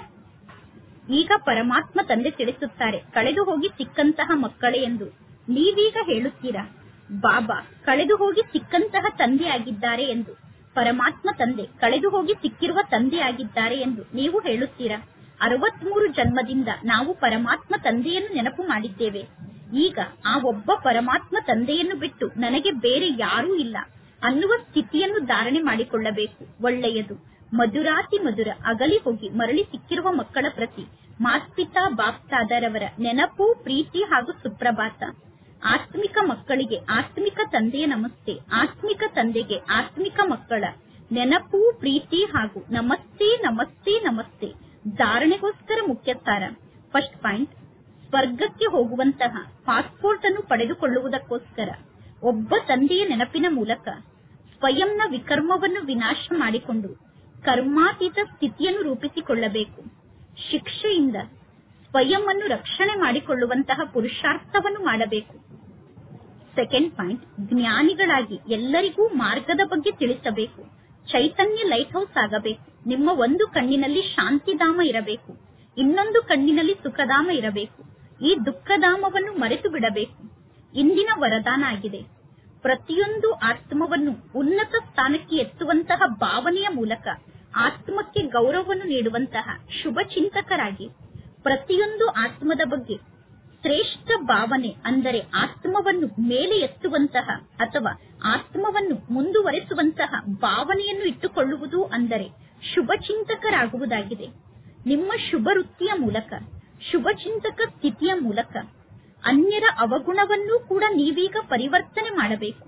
ಈಗ ಪರಮಾತ್ಮ ತಂದೆ ತಿಳಿಸುತ್ತಾರೆ ಕಳೆದು ಹೋಗಿ ಸಿಕ್ಕಂತಹ ಮಕ್ಕಳೇ ಎಂದು ನೀವೀಗ ಹೇಳುತ್ತೀರಾ ಬಾಬಾ ಕಳೆದು ಹೋಗಿ ಸಿಕ್ಕಂತಹ ತಂದೆಯಾಗಿದ್ದಾರೆ ಎಂದು ಪರಮಾತ್ಮ ತಂದೆ ಕಳೆದು ಹೋಗಿ ಸಿಕ್ಕಿರುವ ತಂದೆಯಾಗಿದ್ದಾರೆ ಎಂದು ನೀವು ಹೇಳುತ್ತೀರಾ ಅರವತ್ಮೂರು ಜನ್ಮದಿಂದ ನಾವು ಪರಮಾತ್ಮ ತಂದೆಯನ್ನು ನೆನಪು ಮಾಡಿದ್ದೇವೆ ಈಗ ಆ ಒಬ್ಬ ಪರಮಾತ್ಮ ತಂದೆಯನ್ನು ಬಿಟ್ಟು ನನಗೆ ಬೇರೆ ಯಾರೂ ಇಲ್ಲ ಅನ್ನುವ ಸ್ಥಿತಿಯನ್ನು ಧಾರಣೆ ಮಾಡಿಕೊಳ್ಳಬೇಕು ಒಳ್ಳೆಯದು ಮಧುರಾತಿ ಮಧುರ ಅಗಲಿ ಹೋಗಿ ಮರಳಿ ಸಿಕ್ಕಿರುವ ಮಕ್ಕಳ ಪ್ರತಿ ಮಾಸ್ಪಿತಾ ಬಾಪ್ತಾದರವರ ನೆನಪು ಪ್ರೀತಿ ಹಾಗೂ ಸುಪ್ರಭಾತ ಆತ್ಮಿಕ ಮಕ್ಕಳಿಗೆ ಆತ್ಮಿಕ ತಂದೆಯ ನಮಸ್ತೆ ಆತ್ಮಿಕ ತಂದೆಗೆ ಆತ್ಮಿಕ ಮಕ್ಕಳ ನೆನಪು ಪ್ರೀತಿ ಹಾಗೂ ನಮಸ್ತೆ ನಮಸ್ತೆ ನಮಸ್ತೆ ಧಾರಣೆಗೋಸ್ಕರ ಮುಖ್ಯ ಸಾರ ಫಸ್ಟ್ ಪಾಯಿಂಟ್ ಸ್ವರ್ಗಕ್ಕೆ ಹೋಗುವಂತಹ ಪಾಸ್ಪೋರ್ಟ್ ಅನ್ನು ಪಡೆದುಕೊಳ್ಳುವುದಕ್ಕೋಸ್ಕರ ಒಬ್ಬ ತಂದೆಯ ನೆನಪಿನ ಮೂಲಕ ಸ್ವಯಂನ ವಿಕರ್ಮವನ್ನು ವಿನಾಶ ಮಾಡಿಕೊಂಡು ಕರ್ಮಾತೀತ ಸ್ಥಿತಿಯನ್ನು ರೂಪಿಸಿಕೊಳ್ಳಬೇಕು ಶಿಕ್ಷೆಯಿಂದ ಸ್ವಯಂ ಅನ್ನು ರಕ್ಷಣೆ ಮಾಡಿಕೊಳ್ಳುವಂತಹ ಪುರುಷಾರ್ಥವನ್ನು ಮಾಡಬೇಕು ಸೆಕೆಂಡ್ ಪಾಯಿಂಟ್ ಜ್ಞಾನಿಗಳಾಗಿ ಎಲ್ಲರಿಗೂ ಮಾರ್ಗದ ಬಗ್ಗೆ ತಿಳಿಸಬೇಕು ಚೈತನ್ಯ ಲೈಟ್ ಹೌಸ್ ಆಗಬೇಕು ನಿಮ್ಮ ಒಂದು ಕಣ್ಣಿನಲ್ಲಿ ಶಾಂತಿಧಾಮ ಇರಬೇಕು ಇನ್ನೊಂದು ಕಣ್ಣಿನಲ್ಲಿ ಸುಖಧಾಮ ಇರಬೇಕು ಈ ದುಃಖಧಾಮವನ್ನು ಮರೆತು ಬಿಡಬೇಕು ಇಂದಿನ ವರದಾನ ಆಗಿದೆ ಪ್ರತಿಯೊಂದು ಆತ್ಮವನ್ನು ಉನ್ನತ ಸ್ಥಾನಕ್ಕೆ ಎತ್ತುವಂತಹ ಭಾವನೆಯ ಮೂಲಕ ಆತ್ಮಕ್ಕೆ ಗೌರವವನ್ನು ನೀಡುವಂತಹ ಶುಭ ಚಿಂತಕರಾಗಿ ಪ್ರತಿಯೊಂದು ಆತ್ಮದ ಬಗ್ಗೆ ಶ್ರೇಷ್ಠ ಭಾವನೆ ಅಂದರೆ ಆತ್ಮವನ್ನು ಮೇಲೆ ಎತ್ತುವಂತಹ ಅಥವಾ ಆತ್ಮವನ್ನು ಮುಂದುವರೆಸುವಂತಹ ಭಾವನೆಯನ್ನು ಇಟ್ಟುಕೊಳ್ಳುವುದು ಅಂದರೆ ಶುಭ ಚಿಂತಕರಾಗುವುದಾಗಿದೆ ನಿಮ್ಮ ಶುಭ ವೃತ್ತಿಯ ಮೂಲಕ ಶುಭ ಚಿಂತಕ ಸ್ಥಿತಿಯ ಮೂಲಕ ಅನ್ಯರ ಅವಗುಣವನ್ನೂ ಕೂಡ ನೀವೀಗ ಪರಿವರ್ತನೆ ಮಾಡಬೇಕು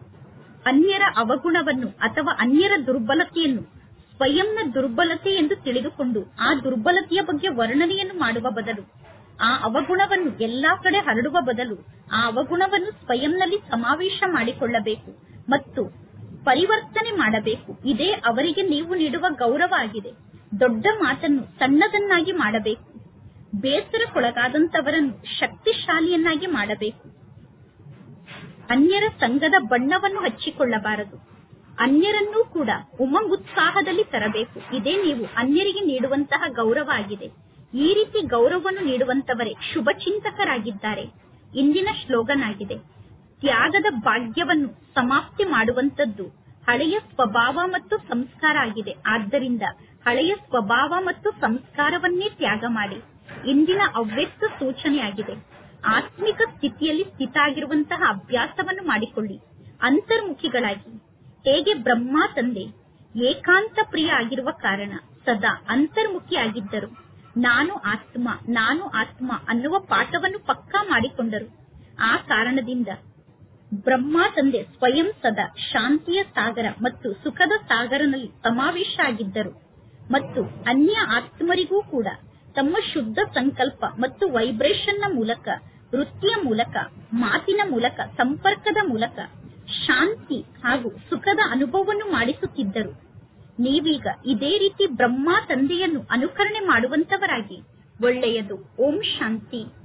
ಅನ್ಯರ ಅವಗುಣವನ್ನು ಅಥವಾ ಅನ್ಯರ ದುರ್ಬಲತೆಯನ್ನು ಸ್ವಯಂನ ದುರ್ಬಲತೆ ಎಂದು ತಿಳಿದುಕೊಂಡು ಆ ದುರ್ಬಲತೆಯ ಬಗ್ಗೆ ವರ್ಣನೆಯನ್ನು ಮಾಡುವ ಬದಲು ಆ ಅವಗುಣವನ್ನು ಎಲ್ಲಾ ಕಡೆ ಹರಡುವ ಬದಲು ಆ ಅವಗುಣವನ್ನು ಸ್ವಯಂನಲ್ಲಿ ಸಮಾವೇಶ ಮಾಡಿಕೊಳ್ಳಬೇಕು ಮತ್ತು ಪರಿವರ್ತನೆ ಮಾಡಬೇಕು ಇದೇ ಅವರಿಗೆ ನೀವು ನೀಡುವ ಗೌರವ ಆಗಿದೆ ದೊಡ್ಡ ಮಾತನ್ನು ಸಣ್ಣದನ್ನಾಗಿ ಮಾಡಬೇಕು ಬೇಸರಕ್ಕೊಳಗಾದಂತವರನ್ನು ಶಕ್ತಿಶಾಲಿಯನ್ನಾಗಿ ಮಾಡಬೇಕು ಅನ್ಯರ ಸಂಘದ ಬಣ್ಣವನ್ನು ಹಚ್ಚಿಕೊಳ್ಳಬಾರದು ಅನ್ಯರನ್ನೂ ಕೂಡ ಉಮಂಗುತ್ಸಾಹದಲ್ಲಿ ತರಬೇಕು ಇದೇ ನೀವು ಅನ್ಯರಿಗೆ ನೀಡುವಂತಹ ಗೌರವ ಆಗಿದೆ ಈ ರೀತಿ ಗೌರವವನ್ನು ನೀಡುವಂತವರೇ ಶುಭ ಚಿಂತಕರಾಗಿದ್ದಾರೆ ಇಂದಿನ ಶ್ಲೋಗನ್ ಆಗಿದೆ ತ್ಯಾಗದ ಭಾಗ್ಯವನ್ನು ಸಮಾಪ್ತಿ ಮಾಡುವಂತದ್ದು ಹಳೆಯ ಸ್ವಭಾವ ಮತ್ತು ಸಂಸ್ಕಾರ ಆಗಿದೆ ಆದ್ದರಿಂದ ಹಳೆಯ ಸ್ವಭಾವ ಮತ್ತು ಸಂಸ್ಕಾರವನ್ನೇ ತ್ಯಾಗ ಮಾಡಿ ಇಂದಿನ ಅವ್ಯಕ್ತ ಸೂಚನೆಯಾಗಿದೆ ಆತ್ಮಿಕ ಸ್ಥಿತಿಯಲ್ಲಿ ಸ್ಥಿತ ಆಗಿರುವಂತಹ ಅಭ್ಯಾಸವನ್ನು ಮಾಡಿಕೊಳ್ಳಿ ಅಂತರ್ಮುಖಿಗಳಾಗಿ ಹೇಗೆ ಬ್ರಹ್ಮ ತಂದೆ ಏಕಾಂತ ಪ್ರಿಯ ಆಗಿರುವ ಕಾರಣ ಸದಾ ಅಂತರ್ಮುಖಿ ಆಗಿದ್ದರು ನಾನು ಆತ್ಮ ನಾನು ಆತ್ಮ ಅನ್ನುವ ಪಾಠವನ್ನು ಪಕ್ಕಾ ಮಾಡಿಕೊಂಡರು ಆ ಕಾರಣದಿಂದ ಬ್ರಹ್ಮ ತಂದೆ ಸ್ವಯಂ ಸದಾ ಶಾಂತಿಯ ಸಾಗರ ಮತ್ತು ಸುಖದ ಸಾಗರನಲ್ಲಿ ಸಮಾವೇಶ ಆಗಿದ್ದರು ಮತ್ತು ಅನ್ಯ ಆತ್ಮರಿಗೂ ಕೂಡ ತಮ್ಮ ಶುದ್ಧ ಸಂಕಲ್ಪ ಮತ್ತು ವೈಬ್ರೇಷನ್ನ ಮೂಲಕ ವೃತ್ತಿಯ ಮೂಲಕ ಮಾತಿನ ಮೂಲಕ ಸಂಪರ್ಕದ ಮೂಲಕ ಶಾಂತಿ ಹಾಗೂ ಸುಖದ ಅನುಭವವನ್ನು ಮಾಡಿಸುತ್ತಿದ್ದರು ನೀವೀಗ ಇದೇ ರೀತಿ ಬ್ರಹ್ಮ ತಂದೆಯನ್ನು ಅನುಕರಣೆ ಮಾಡುವಂತವರಾಗಿ ಒಳ್ಳೆಯದು ಓಂ ಶಾಂತಿ